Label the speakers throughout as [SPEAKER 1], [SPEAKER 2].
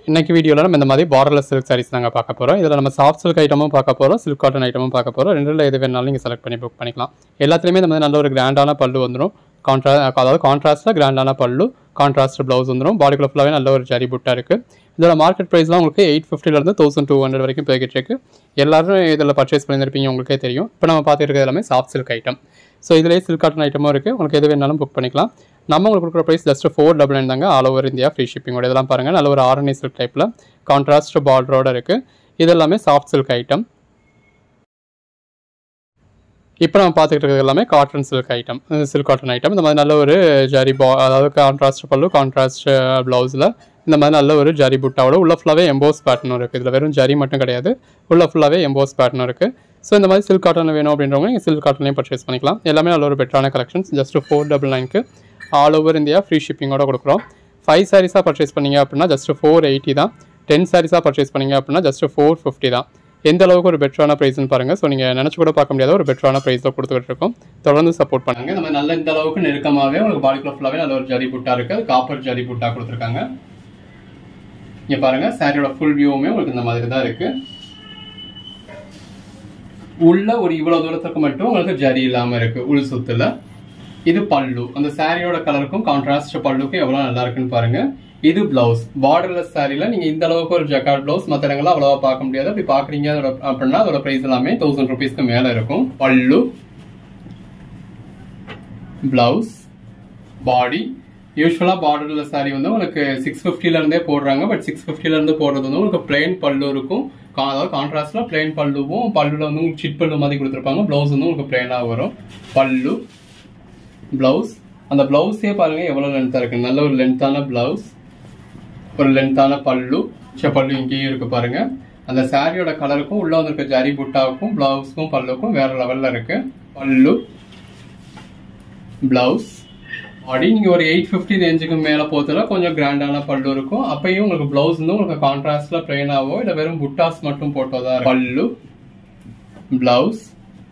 [SPEAKER 1] இன்னைக்கு வீடியோவில் நம்ம இந்த மாதிரி பார்டர்லெஸ் சில்க் சாரீஸ் நாங்கள் பார்க்க போகிறோம் இதில் நம்ம சாஃப்ட் சில்க் ஐட்டமும் பார்க்க போகிறோம் சில்க் காட்டன் ஐட்டமும் பார்க்க போகிறோம் ரெண்டில் எது வேணாலும் நீங்கள் செலக்ட் பண்ணி புக் பண்ணிக்கலாம் எல்லாத்துலேயுமே இந்த மாதிரி நல்ல ஒரு கிராண்டான பல்லு வந்துடும் கான்ட்ரா அதாவது கான்ட்ராஸ்ட்டில் கிராண்டான பல்லு கான்ட்ராஸ்ட் ப்ளவுஸ் வந்துடும் பாடிக்குள்ள ஃபுல்லாகவே நல்ல ஒரு ஜரி புட்டா இருக்குது இதோட மார்க்கெட் ப்ரைஸ்லாம் உங்களுக்கு எயிட் ஃபிஃப்டிலேருந்து தௌசண்ட் டூ ஹண்ட்ரட் வரைக்கும் போய்கிட்டு இருக்கு எல்லாரும் இதில் பர்ச்சேஸ் பண்ணியிருப்பீங்க உங்களுக்கே தெரியும் இப்போ நம்ம பார்த்துட்டு இருக்கிறது எல்லாமே சாஃப்ட் சில்க் ஐட்டம் ஸோ இதிலே சில்க் காட்டன் ஐட்டமும் இருக்குது உங்களுக்கு எது வேணாலும் புக் பண்ணிக்கலாம் நம்ம உங்களுக்கு கொடுக்குற price just four double nine தாங்க ஆல் ஓவர் இந்தியா ஃப்ரீ ஷிப்பிங்கோட இதெல்லாம் பாருங்கள் நல்ல ஒரு ஆரணி சில்க் டைப்பில் கான்ட்ராஸ்ட் பார்டரோட இருக்குது இது எல்லாமே சாஃப்ட் சில்க் ஐட்டம் இப்போ நம்ம பார்த்துக்கிட்டு இருக்கிறது எல்லாமே cotton silk item silk cotton item இந்த மாதிரி நல்ல ஒரு ஜரி பா அதாவது கான்ட்ராஸ்ட் பல்லு கான்ட்ராஸ்ட் ப்ளவுஸில் இந்த மாதிரி நல்ல ஒரு ஜரி புட்டாவோட உள்ள ஃபுல்லாகவே எம்போஸ் பேட்டர்னும் இருக்குது இதில் வெறும் ஜரி மட்டும் கிடையாது உள்ள ஃபுல்லாகவே எம்போஸ் பேட்டர்னும் இருக்குது ஸோ இந்த மாதிரி சில்க் காட்டன் வேணும் அப்படின்றவங்க நீங்கள் சில்க் காட்டன்லேயும் பர்ச்சேஸ் பண்ணிக்கலாம் எல்லாமே நல்ல ஒரு பெட்டரான கலெக்ஷன்ஸ் ஜஸ்ட் ஃபோர் டபுள் நைனுக்கு ஆல் ஓவர் இந்தியா ஃப்ரீ ஷிப்பிங்கோட கொடுக்குறோம் ஃபைவ் சாரீஸாக பர்ச்சேஸ் பண்ணீங்க அப்படின்னா ஜஸ்ட் ஃபோர் எயிட்டி தான் டென் சாரீஸாக பர்ச்சேஸ் பண்ணீங்க அப்படின்னா ஜஸ்ட் ஃபோர் ஃபிஃப்டி தான் எந்த அளவுக்கு ஒரு பெட்டரான ப்ரைஸ்னு பாருங்கள் ஸோ நீங்கள் நினச்சி கூட பார்க்க முடியாத ஒரு பெட்டரான ப்ரைஸில் கொடுத்துட்டு இருக்கோம் தொடர்ந்து சப்போர்ட் பண்ணுங்க நம்ம நல்ல இந்த அளவுக்கு நெருக்கமாகவே உங்களுக்கு பாடிக்குள்ள ஃபுல்லாகவே நல்ல ஒரு ஜரி புட்டா இருக்குது அது காப்பர் ஜரி புட்டா கொடுத்துருக்காங்க இங்கே பாருங்க சாரியோட ஃபுல் வியூவுமே உங்களுக்கு இந்த மாதிரி தான் இருக்கு உள்ள ஒரு இவ்வளவு தூரத்துக்கு மட்டும் உங்களுக்கு ஜரி இல்லாம இருக்கு உள் சுத்துல இது பல்லு அந்த சாரியோட கலருக்கும் கான்ட்ராஸ்ட் பல்லுக்கும் எவ்வளவு நல்லா இருக்குன்னு பாருங்க இது பிளவுஸ் பார்டர்லெஸ் சாரில நீங்க இந்த அளவுக்கு ஒரு ஜக்கார்ட் பிளவுஸ் மத்த இடங்கள்ல அவ்வளவா பார்க்க முடியாது அப்படி பாக்குறீங்க அதோட அப்படின்னா அதோட பிரைஸ் எல்லாமே தௌசண்ட் ருபீஸ்க்கு மேல இருக்கும் பல்லு பிளவுஸ் பாடி யூஸ்வலாக பார்டரில் சாரி வந்து உங்களுக்கு சிக்ஸ் ஃபிஃப்டிலேருந்தே போடுறாங்க பட் சிக்ஸ் ஃபிஃப்டிலேருந்து போடுறது வந்து உங்களுக்கு பிளெயின் பல்லு இருக்கும் கா- அதாவது கான்ட்ராஸ்டில் பிளெயின் பல்லுவும் பல்லுல வந்து உங்களுக்கு சிட் பல்லு மாதிரி கொடுத்துருப்பாங்க ப்ளவுஸ் வந்து உங்களுக்கு பிளெயினாக வரும் பல்லு ப்ளவுஸ் அந்த ப்ளவுஸே பாருங்க எவ்வளோ லென்த்தாக இருக்கு நல்ல ஒரு லென்த்தான ப்ளவுஸ் ஒரு லென்த்தான பல்லு சே பல்லு இங்கேயும் இருக்கு பாருங்க அந்த சாரியோட கலருக்கும் உள்ள வந்திருக்க ஜரி புட்டாவுக்கும் பிளவுஸ்க்கும் பல்லுக்கும் வேற லெவல்ல இருக்கு பல்லு பிளவுஸ் பாடி நீங்க ஒரு எயிட் ஃபிஃப்டி ரேஞ்சுக்கு மேல போறதுல கொஞ்சம் கிராண்டான பல்லு இருக்கும் அப்பயும் உங்களுக்கு பிளவுஸ் வந்து உங்களுக்கு கான்ட்ராஸ்ட்ல பிளெயினாவோ இல்ல வெறும் புட்டாஸ் மட்டும் போட்டோதான் இருக்கும். பல்லு பிளவுஸ்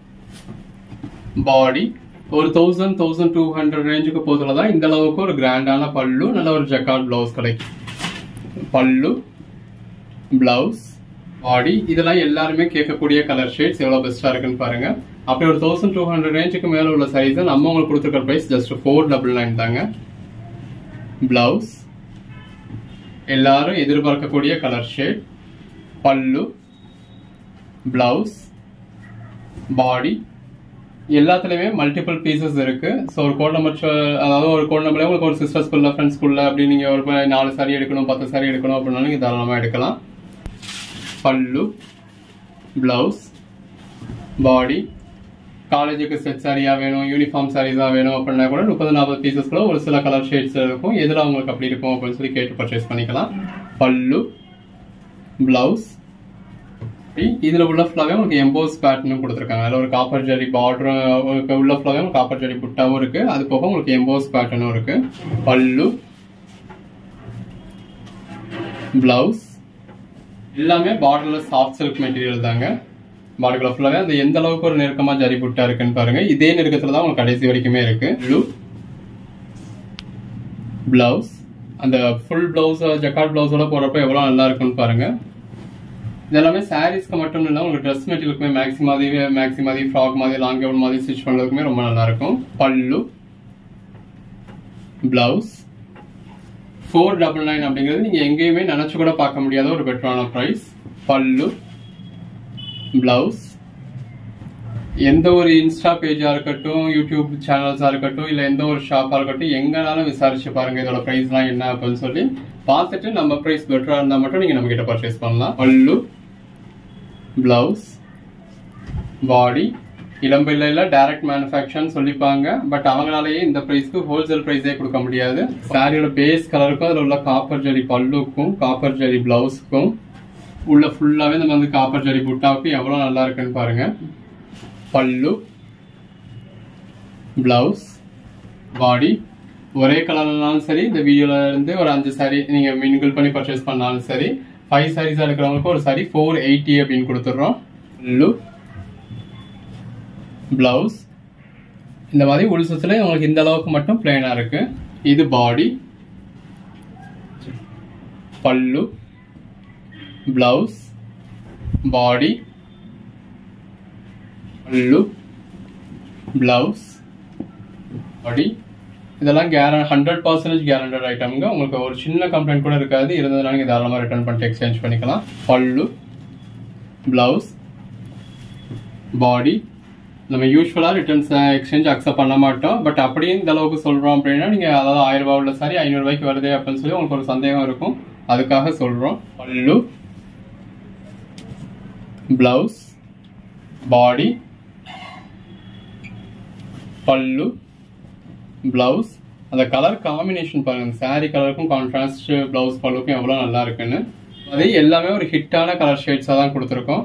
[SPEAKER 1] பாடி ஒரு தௌசண்ட் தௌசண்ட் டூ ஹண்ட்ரட் ரேஞ்சுக்கு போறதுல தான் இந்த அளவுக்கு ஒரு கிராண்டான பல்லு நல்ல ஒரு ஜக்கார்ட் பிளவுஸ் கிடைக்கும் பல்லு பிளவுஸ் பாடி இதெல்லாம் எல்லாருமே கேட்கக்கூடிய கலர் ஷேட்ஸ் எவ்வளவு பெஸ்டா இருக்குன்னு பாருங்க அப்படி ஒரு தௌசண்ட் டூ ஹண்ட்ரட் ரேஞ்சுக்கு மேல உள்ள சைஸ் நம்ம உங்களுக்கு கொடுத்துருக்க price just four double nine தாங்க பிளவுஸ் எல்லாரும் எதிர்பார்க்கக்கூடிய கலர் ஷேட் பல்லு பிளவுஸ் பாடி எல்லாத்துலயுமே மல்டிபிள் பீசஸ் இருக்கு ஸோ ஒரு கோட் நம்பர் அதாவது ஒரு கோட் நம்பர்ல உங்களுக்கு ஒரு சிஸ்டர் ஸ்கூல்ல ஃப்ரெண்ட்ஸ் ஸ்கூல்ல அப்படி நீங்க ஒரு ப- நாலு சாரி எடுக்கணும் பத்து சாரி எடுக்கணும் அப்படின்னாலும் நீங்க தாராளமா எடுக்கலாம் பல்லு பிளவுஸ் பாடி காலேஜுக்கு செட் சாரியா வேணும் யூனிஃபார்ம் சாரீஸா வேணும் அப்படின்னா கூட முப்பது நாற்பது பீசஸ்ல ஒரு சில கலர் ஷேட்ஸ் இருக்கும் எதுல உங்களுக்கு அப்படி இருக்கும் அப்படின்னு சொல்லி கேட்டு பர்ச்சேஸ் பண்ணிக்கலாம் பல்லு பிளவுஸ் இதுல உள்ள ஃபுல்லாவே உங்களுக்கு எம்போஸ் பேட்டர்னும் கொடுத்துருக்காங்க அதுல ஒரு காப்பர் ஜரி பார்டர் உள்ள ஃபுல்லாவே உங்களுக்கு காப்பர் ஜரி புட்டாவும் இருக்கு அது போக உங்களுக்கு எம்போஸ் பேட்டர்னும் இருக்கு பல்லு பிளவுஸ் எல்லாமே பார்டர்ல சாஃப்ட் சில்க் மெட்டீரியல் தாங்க பார்டர்ல ஃபுல்லாவே அந்த எந்த அளவுக்கு ஒரு நெருக்கமா ஜரி புட்டா இருக்குன்னு பாருங்க இதே நெருக்கத்துல தான் உங்களுக்கு கடைசி வரைக்குமே இருக்கு ப்ளூ பிளவுஸ் அந்த ஃபுல் பிளவுஸ் ஜக்கார்ட் பிளவுஸோட போடுறப்ப எவ்வளவு நல்லா இருக்குன்னு பாருங்க இதெல்லாமே சாரீஸ்க்கு மட்டும் இல்லை உங்களுக்கு ட்ரெஸ் மெட்டீரியலுக்குமே மேக்ஸி மாதிரி மேக்ஸி மாதிரி ஃப்ராக் மாதிரி லாங் கவுன் மாதிரி ஸ்டிச் பண்ணுறதுக்குமே ரொம்ப நல்லா இருக்கும் பல்லு பிளவுஸ் ஃபோர் டபுள் நைன் அப்படிங்கிறது நீங்கள் எங்கேயுமே நினச்சி கூட பார்க்க முடியாத ஒரு பெட்டரான ப்ரைஸ் பல்லு பிளவுஸ் எந்த ஒரு இன்ஸ்டா பேஜா இருக்கட்டும் யூடியூப் சேனல்ஸா இருக்கட்டும் இல்ல எந்த ஒரு ஷாப்பா இருக்கட்டும் எங்கனாலும் விசாரிச்சு பாருங்க இதோட பிரைஸ்லாம் என்ன அப்படின்னு சொல்லி பார்த்துட்டு நம்ம பிரைஸ் பெட்டரா இருந்தா மட்டும் நீங்க நம்ம கிட்ட பர்ச்சேஸ் பண்ணலாம் பல்லு பிளவுஸ் பாடி இளம்பிள்ளையில டைரக்ட் மேனுஃபேக்சர்னு சொல்லிப்பாங்க பட் அவங்களாலேயே இந்த பிரைஸ்க்கு ஹோல்சேல் பிரைஸே கொடுக்க முடியாது சாரியோட பேஸ் கலருக்கும் அதுல உள்ள காப்பர் ஜரி பல்லுக்கும் காப்பர் ஜரி பிளவுஸுக்கும் உள்ள ஃபுல்லாவே நம்ம வந்து காப்பர் ஜரி புட்டாவுக்கு எவ்வளவு நல்லா இருக்குன்னு பாருங்க பல்லு பிளவுஸ் பாடி ஒரே கலர்னாலும் சரி இந்த வீடியோல இருந்து ஒரு அஞ்சு சாரி நீங்க மின்கிள் பண்ணி பர்ச்சேஸ் பண்ணாலும் சரி ஃபைவ் சாரீஸ் எடுக்கிறவங்களுக்கு ஒரு சாரி ஃபோர் எயிட்டி அப்படின்னு கொடுத்துட்றோம் பல்லு பிளவுஸ் இந்த மாதிரி உள் சுத்துல உங்களுக்கு இந்த அளவுக்கு மட்டும் பிளேனா இருக்கு இது பாடி பல்லு பிளவுஸ் பாடி பல்லு பிளவுஸ் பாடி இதெல்லாம் கேர ஹண்ட்ரட் பர்சன்டேஜ் கேரண்டட் ஐட்டம்ங்க உங்களுக்கு ஒரு சின்ன கம்ப்ளைண்ட் கூட இருக்காது இருந்ததுனால நீங்கள் தாராளமாக ரிட்டர்ன் பண்ணிட்டு எக்ஸ்சேஞ்ச் பண்ணிக்கலாம் பல்லு பிளவுஸ் பாடி நம்ம யூஸ்வலாக ரிட்டர்ன்ஸ் எக்ஸ்சேஞ்ச் அக்செப்ட் பண்ண மாட்டோம் பட் அப்படியே இந்த அளவுக்கு சொல்கிறோம் அப்படின்னா நீங்கள் அதாவது ஆயிரம் ரூபாய் உள்ள சாரி ஐநூறுரூவாய்க்கு வருது அப்படின்னு சொல்லி உங்களுக்கு ஒரு சந்தேகம் இருக்கும் அதுக்காக சொல்கிறோம் பல்லு பிளவுஸ் பாடி பல்லு பிளவுஸ் அந்த கலர் காம்பினேஷன் பாருங்க சாரி கலருக்கும் கான்ட்ராஸ்ட் பிளவுஸ் பல்லுக்கும் எவ்வளோ நல்லா இருக்குன்னு அதே எல்லாமே ஒரு ஹிட்டான கலர் ஷேட்ஸாக தான் கொடுத்துருக்கோம்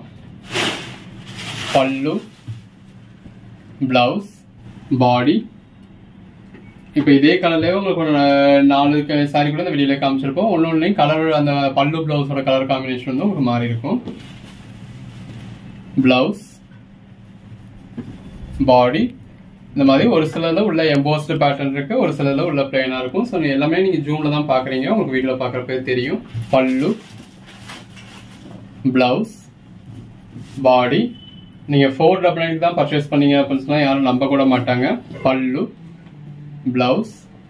[SPEAKER 1] பல்லு பிளவுஸ் பாடி இப்போ இதே கலர்லேயே உங்களுக்கு ஒரு நாலு சாரி கூட இந்த வெளியில காமிச்சிருப்போம் ஒன்று ஒன்றுலையும் கலர் அந்த பல்லு பிளவுஸோட கலர் காம்பினேஷன் வந்து உங்களுக்கு மாறி இருக்கும் பிளவுஸ் பாடி இந்த மாதிரி ஒரு சிலதுல உள்ள எம்போஸ்டு பேட்டர்ன் இருக்கு ஒரு சிலதுல உள்ள பிளைனா இருக்கும் ஸோ எல்லாமே நீங்க ஜூம்ல தான் பாக்குறீங்க உங்களுக்கு வீடியோல பாக்குறப்ப தெரியும் பல்லு பிளவுஸ் பாடி நீங்க ஃபோர் டபுள் நைன் தான் பர்ச்சேஸ் பண்ணீங்க அப்படின்னு சொன்னா யாரும் நம்ப கூட மாட்டாங்க பல்லு பிளவுஸ்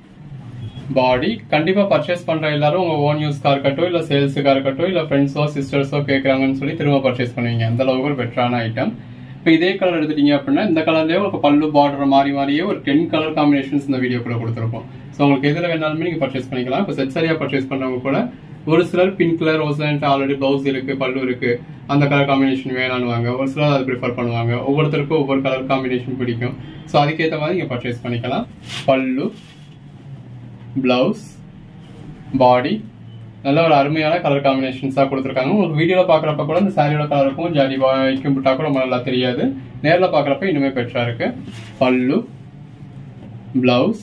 [SPEAKER 1] பாடி கண்டிப்பா பர்ச்சேஸ் பண்ற எல்லாரும் உங்க ஓன் யூஸ்க்கா இருக்கட்டும் இல்ல சேல்ஸுக்கா இருக்கட்டும் இல்ல ஃப்ரெண்ட்ஸோ சிஸ்டர்ஸோ கேட்கறாங்கன்னு சொல்லி திரும்ப பர்ச்சேஸ் பண்ணுவீங்க அந்த அளவுக்கு ஒரு பெட்டரான ஐட்டம் இப்போ இதே கலர் எடுத்துட்டீங்க அப்படின்னா இந்த கலர்லயே உங்களுக்கு பல்லு பார்டர் மாறி மாறியே ஒரு டென் கலர் காம்பினேஷன்ஸ் இந்த வீடியோக்குள்ள கொடுத்துருப்போம் ஸோ உங்களுக்கு எதுல வேணாலுமே நீங்க பர்ச்சேஸ் பண்ணிக்கலாம் இப்போ செட் சரியா பர்ச்சேஸ் பண்றவங்க கூட ஒரு சிலர் பிங்க் கலர் ஒரு சிலர் ஆல்ரெடி பிளவுஸ் இருக்கு பல்லு இருக்கு அந்த கலர் காம்பினேஷன் வேணான்னுவாங்க ஒரு சிலர் அதை ப்ரிஃபர் பண்ணுவாங்க ஒவ்வொருத்தருக்கும் ஒவ்வொரு கலர் காம்பினேஷன் பிடிக்கும் ஸோ அதுக்கேற்ற மாதிரி நீங்க பர்ச்சேஸ் பண்ணிக்கலாம் பல்லு பிளவுஸ் பாடி நல்ல ஒரு அருமையான கலர் காம்பினேஷன்ஸாக கொடுத்துருக்காங்க உங்களுக்கு வீடியோவில் பார்க்குறப்ப கூட இந்த சாரியோட கலருக்கும் ஜாடி வைக்கும் புட்டாக்கும் ரொம்ப நல்லா தெரியாது நேரில் பார்க்குறப்ப இன்னுமே பெட்டரா இருக்கு பல்லு பிளவுஸ்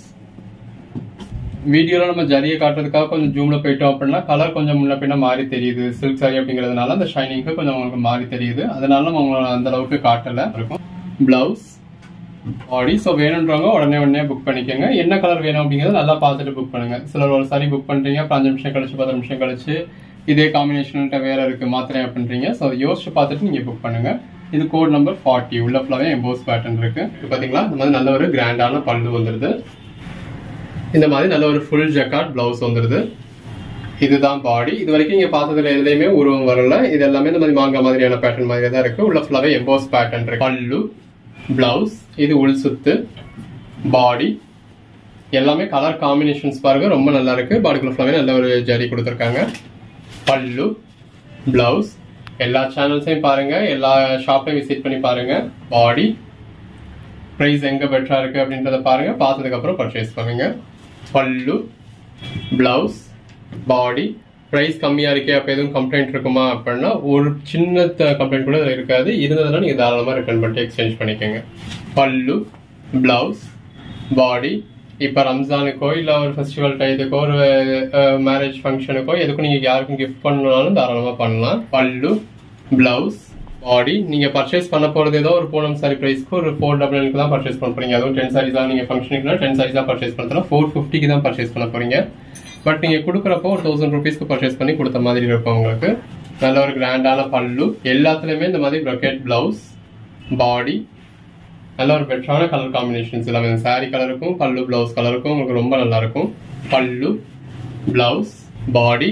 [SPEAKER 1] வீடியோவில் நம்ம ஜரியை காட்டுறதுக்காக கொஞ்சம் ஜூமில் போயிட்டோம் அப்படின்னா கலர் கொஞ்சம் முன்ன பின்ன மாறி தெரியுது சில்க் சாரி அப்படிங்கிறதுனால அந்த ஷைனிங்க்கு கொஞ்சம் உங்களுக்கு மாறி தெரியுது அதனால நம்ம உங்களை அந்த அளவுக்கு காட்டலை இருக்கும் பிளவுஸ் பாடி ஸோ வேணுன்றவங்க உடனே உடனே புக் பண்ணிக்கோங்க என்ன கலர் வேணும் அப்படிங்கிறத நல்லா பார்த்துட்டு புக் பண்ணுங்க சிலர் ஒரு சாரி புக் பண்றீங்க அப்புறம் அஞ்சு நிமிஷம் கழிச்சு பத்து நிமிஷம் கழிச்சு இதே காம்பினேஷன்கிட்ட வேற இருக்கு மாத்திரை அப்படின்றீங்க ஸோ அதை யோசிச்சு பார்த்துட்டு நீங்க புக் பண்ணுங்க இது கோட் நம்பர் ஃபார்ட்டி உள்ள ஃபுல்லாவே எம்போஸ் பேட்டர்ன் இருக்கு இது பாத்தீங்களா இந்த மாதிரி நல்ல ஒரு கிராண்டான பல்லு வந்துருது இந்த மாதிரி நல்ல ஒரு ஃபுல் ஜக்காட் பிளவுஸ் வந்துருது இதுதான் பாடி இது வரைக்கும் இங்க பார்த்ததுல எதுலையுமே உருவம் வரல இது எல்லாமே இந்த மாதிரி மாங்கா மாதிரியான பேட்டர்ன் மாதிரி தான் இருக்கு உள்ள ஃபுல்லாவே எம்போஸ் பேட்டர்ன் இருக்கு பல்லு பிளவுஸ் இது உள் சுத்து பாடி எல்லாமே கலர் காம்பினேஷன்ஸ் பாருங்க ரொம்ப நல்லா இருக்கு பாடிக்குள்ள ஃபுல்லாவே நல்ல ஒரு ஜரி கொடுத்துருக்காங்க பல்லு பிளவுஸ் எல்லா சேனல்ஸையும் பாருங்க எல்லா ஷாப்பையும் விசிட் பண்ணி பாருங்க பாடி ப்ரைஸ் எங்க பெட்டரா இருக்கு அப்படின்றத பாருங்க பார்த்ததுக்கு அப்புறம் பர்ச்சேஸ் பண்ணுங்க பல்லு பிளவுஸ் பாடி ப்ரைஸ் கம்மியா இருக்கே அப்ப எதுவும் கம்ப்ளைண்ட் இருக்குமா அப்படின்னா ஒரு சின்ன கம்ப்ளைண்ட் கூட இதுல இருக்காது இருந்ததுன்னா நீங்க தாராளமா ரிட்டர்ன் பண்ணிட்டு எக்ஸ்சேஞ்ச் பண்ணிக்கோங்க பல்லு பிளவுஸ் பாடி இப்ப ரம்ஜானுக்கோ இல்ல ஒரு ஃபெஸ்டிவல் டைத்துக்கோ ஒரு மேரேஜ் ஃபங்க்ஷனுக்கோ எதுக்கும் நீங்க யாருக்கும் கிஃப்ட் பண்ணனாலும் தாராளமா பண்ணலாம் பல்லு பிளவுஸ் பாடி நீங்க பர்ச்சேஸ் பண்ண போறது ஏதோ ஒரு பூனம் சாரி பிரைஸ்க்கு ஒரு ஃபோர் டபுள் நைனுக்கு தான் பர்ச்சேஸ் பண்ண போறீங்க அதுவும் டென் சாரீஸ் தான் நீங்க ஃபங்க்ஷனுக்குனா டென் சாரீஸ் தான் பர்ச்சேஸ் பண்ணுறோம் ஃபோர் ஃபிஃப்டிக்கு தான் பர்ச்சேஸ் பண்ண போறீங்க பட் நீங்க கொடுக்குறப்போ ஒரு தௌசண்ட் ருபீஸ்க்கு பர்ச்சேஸ் பண்ணி கொடுத்த மாதிரி இருக்கும் உங்களுக்கு நல்ல ஒரு கிராண்டான பல்லு எல்லாத்துலயுமே இந்த மாதிரி ப்ரொக்கெட் பிளவுஸ் பாடி நல்ல ஒரு பெட்டரான கலர் காம்பினேஷன்ஸ் எல்லாமே சாரி கலருக்கும் பல்லு பிளவுஸ் கலருக்கும் உங்களுக்கு ரொம்ப நல்லா இருக்கும் பல்லு பிளவுஸ் பாடி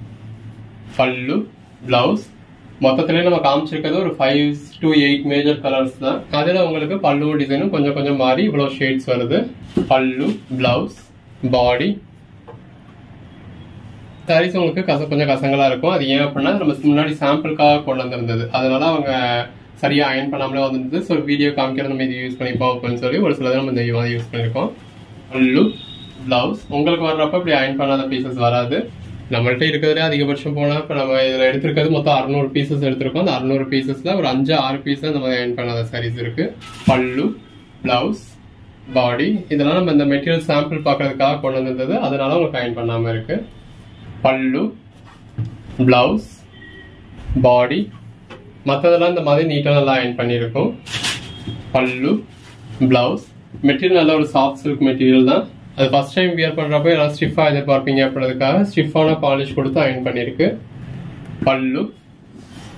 [SPEAKER 1] பல்லு பிளவுஸ் மொத்தத்திலே நம்ம காமிச்சிருக்கிறது ஒரு five to eight major colours தான் அதுல உங்களுக்கு பல்லு டிசைனும் கொஞ்சம் கொஞ்சம் மாறி இவ்வளவு ஷேட்ஸ் வருது பல்லு பிளவுஸ் பாடி சாரீஸ் உங்களுக்கு கச கொஞ்சம் கசங்களா இருக்கும் அது ஏன் அப்படின்னா நம்ம முன்னாடி சாம்பிளுக்காக கொண்டு வந்திருந்தது அதனால அவங்க சரியா அயன் பண்ணாமலே வந்திருந்தது ஸோ வீடியோ காமிக்கிறது நம்ம இது யூஸ் பண்ணிப்போம் அப்படின்னு சொல்லி ஒரு சிலது நம்ம இந்த மாதிரி யூஸ் பண்ணியிருக்கோம் பல்லு பிளவுஸ் உங்களுக்கு வர்றப்ப இப்படி அயன் பண்ணாத பீசஸ் வராது நம்மள்ட்ட இருக்கிறதுலே அதிகபட்சம் போனா இப்போ நம்ம இதில் எடுத்திருக்கிறது மொத்தம் அறுநூறு பீசஸ் எடுத்திருக்கோம் அந்த அறுநூறு பீசஸ்ல ஒரு அஞ்சு ஆறு பீஸ் இந்த மாதிரி அயன் பண்ணாத சாரீஸ் இருக்கு பல்லு பிளவுஸ் பாடி இதெல்லாம் நம்ம இந்த மெட்டீரியல் சாம்பிள் பார்க்கறதுக்காக கொண்டு வந்திருந்தது அதனால உங்களுக்கு அயன் பண்ணாம இருக்கு பல்லு பிளவுஸ் பாடி மற்றதெல்லாம் இந்த மாதிரி நீட்டாக நல்லா அயன் பண்ணியிருக்கோம் பல்லு பிளவுஸ் மெட்டீரியல் நல்ல ஒரு சாஃப்ட் சில்க் மெட்டீரியல் தான் அது ஃபர்ஸ்ட் டைம் வியர் பண்ணுறப்ப எல்லாம் ஸ்டிஃபாக எதிர்பார்ப்பீங்க அப்படின்றதுக்காக ஸ்டிஃபான பாலிஷ் கொடுத்து அயன் பண்ணியிருக்கு பல்லு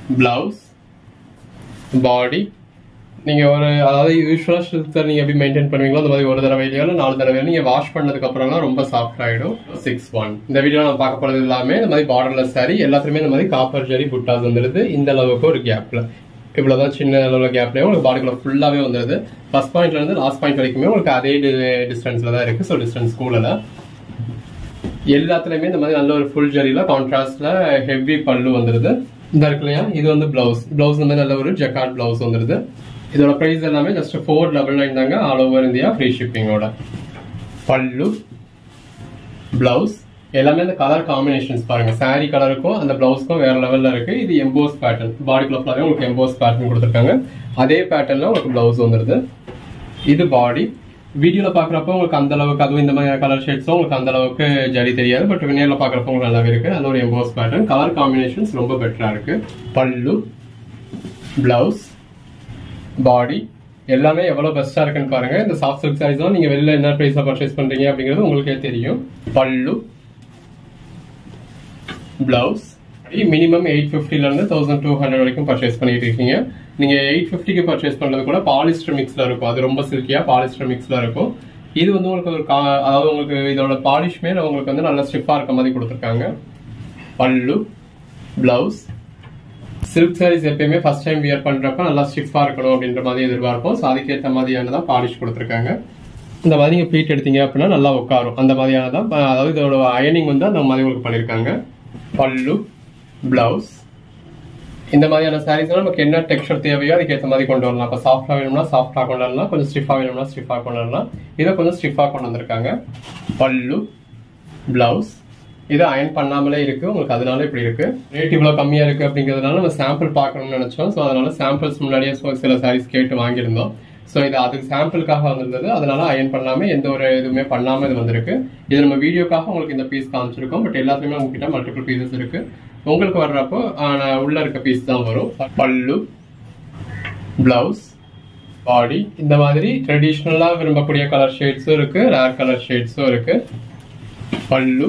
[SPEAKER 1] பிளவுஸ் பாடி நீங்கள் ஒரு அதாவது யூஸ்வலாக சில்க் நீங்கள் எப்படி மெயின்டைன் பண்ணுவீங்களோ அந்த மாதிரி ஒரு தடவையிலையோ இல்லை நாலு தடவையில நீங்கள் வாஷ் பண்ணதுக்கு அப்புறம்லாம் ரொம்ப சாஃப்ட் ஆகிடும் சிக்ஸ் ஒன் இந்த வீடியோ நான் பார்க்க போகிறது எல்லாமே இந்த மாதிரி பார்டர்லெஸ் சாரி எல்லாத்துலேயுமே இந்த மாதிரி காப்பர் ஜரி புட்டாஸ் வந்துடுது இந்த அளவுக்கு ஒரு கேப்பில் இவ்வளோதான் சின்ன அளவில் கேப்லேயே உங்களுக்கு பாடிக்குள்ள ஃபுல்லாகவே வந்துடுது ஃபர்ஸ்ட் பாயிண்ட்லேருந்து லாஸ்ட் பாயிண்ட் வரைக்குமே உங்களுக்கு அதே டிஸ்டன்ஸில் தான் இருக்குது ஸோ டிஸ்டன்ஸ் ஸ்கூலில் எல்லாத்துலயுமே இந்த மாதிரி நல்ல ஒரு ஃபுல் ஜரியில கான்ட்ராஸ்ட்ல ஹெவி பல்லு வந்துருது இந்த இருக்கு இல்லையா இது வந்து பிளவுஸ் பிளவுஸ் இந்த மாதிரி நல்ல ஒரு ஜக்கார்ட் பிளவுஸ் வந்துருது இதோட பிரைஸ் எல்லாமே ஜஸ்ட் ஃபோர் டபுள் நைன் தாங்க ஆல் ஓவர் இந்தியா ஃப்ரீ ஷிப்பிங்கோட பல்லு பிளவுஸ் எல்லாமே அந்த கலர் காம்பினேஷன்ஸ் பாருங்க saree கலருக்கும் அந்த பிளவுஸ்க்கும் வேற லெவல்ல இருக்கு இது எம்போஸ் பேட்டர்ன் பாடிக்குள்ள ஃபுல்லாவே உங்களுக்கு எம்போஸ் பேட்டர்ன் கொடுத்துருக்காங்க அதே பேட்டர்ன்ல உங்களுக்கு பிளவுஸ் வந்துருது இது பாடி வீடியோல பாக்குறப்போ உங்களுக்கு அந்த அளவுக்கு அதுவும் இந்த மாதிரி கலர் ஷேட்ஸும் உங்களுக்கு அந்த அளவுக்கு ஜரி தெரியாது பட் நேரில் பாக்குறப்போ உங்களுக்கு நல்லாவே இருக்கு நல்ல ஒரு எம்போஸ் பேட்டர்ன் கலர் காம்பினேஷன்ஸ் ரொம்ப பெட்டரா இருக்கு பல்லு பிளவுஸ் பாடி எல்லாமே எவ்வளவு பெஸ்டா இருக்குன்னு பாருங்க இந்த சாஃப்ட் சில்க் சாரீஸ் தான் நீங்க வெளில என்ன பிரைஸ்ல பர்ச்சேஸ் பண்றீங்க அப்படிங்கிறது உங்களுக்கே தெரியும் பல்லு பிளவுஸ் மினிமம் எயிட் ஃபிஃப்டில இருந்து தௌசண்ட் டூ ஹண்ட்ரட் வரைக்கும் பர்ச்சேஸ் பண்ணிட்டு இருக்கீங்க நீங்க எயிட் ஃபிஃப்டிக்கு பர்ச்சேஸ் பண்றது கூட பாலிஸ்டர் மிக்ஸ்ல இருக்கும் அது ரொம்ப சில்கியா பாலிஸ்டர் மிக்ஸ்ல இருக்கும் இது வந்து உங்களுக்கு ஒரு கா- அதாவது உங்களுக்கு இதோட பாலிஷ்மே உங்களுக்கு வந்து நல்ல ஸ்டிஃபா இருக்க மாதிரி கொடுத்துருக்காங்க பல்லு பிளவுஸ் சில்க் சாரீஸ் எப்பயுமே ஃபர்ஸ்ட் டைம் வியர் பண்றப்ப நல்லா ஸ்டிஃபா இருக்கணும் அப்படின்ற மாதிரி எதிர்பார்ப்போம் ஸோ அதுக்கேற்ற மாதிரியானதான் பாலிஷ் கொடுத்துருக்காங்க இந்த மாதிரி நீங்க ப்ளீட் எடுத்தீங்க அப்படின்னா நல்லா உட்காரும் அந்த மாதிரியானதான் ப- அதாவது இதோட அயனிங் வந்து அந்த மாதிரி உங்களுக்கு பண்ணிருக்காங்க பல்லு பிளவுஸ் இந்த மாதிரியான சாரீஸ் நமக்கு என்ன டெக்ஸ்சர் தேவையோ அதுக்கு ஏற்ற மாதிரி கொண்டு வரலாம் இப்போ சாஃப்டா வேணும்னா சாஃப்டா கொண்டு வரலாம் கொஞ்சம் ஸ்டிஃபா வேணும்னா ஸ்டிஃபா கொண்டு வரலாம் இதை கொஞ்சம் ஸ்டிஃபா கொண்டு வந்திருக்காங்க பல்லு பிளவுஸ் இது அயன் பண்ணாமலே இருக்கு உங்களுக்கு அதனால இப்படி இருக்கு ரேட் இவ்வளவு கம்மியா இருக்கு அப்படிங்கிறதுனால நம்ம சாம்பிள் பார்க்கணும்னு நினைச்சோம் ஸோ அதனால சாம்பிள்ஸ் முன்னாடியே so சில சாரீஸ் கேட்டு வாங்கியிருந்தோம் ஸோ இது அதுக்கு சாம்பிளுக்காக வந்திருந்தது அதனால அயன் பண்ணாம எந்த ஒரு இதுவுமே பண்ணாம இது வந்திருக்கு இது நம்ம வீடியோக்காக உங்களுக்கு இந்த பீஸ் காமிச்சிருக்கோம் பட் எல்லாத்துலயுமே உங்ககிட்ட மல்டிபிள் பீசஸ் இருக்கு உங்களுக்கு வர்றப்போ ஆஹ், உள்ள இருக்க பீஸ் தான் வரும் பல்லு பிளவுஸ் பாடி இந்த மாதிரி ட்ரெடிஷ்னலா விரும்பக்கூடிய கலர் ஷேட்ஸும் இருக்கு ரேர் கலர் ஷேட்ஸும் இருக்கு பல்லு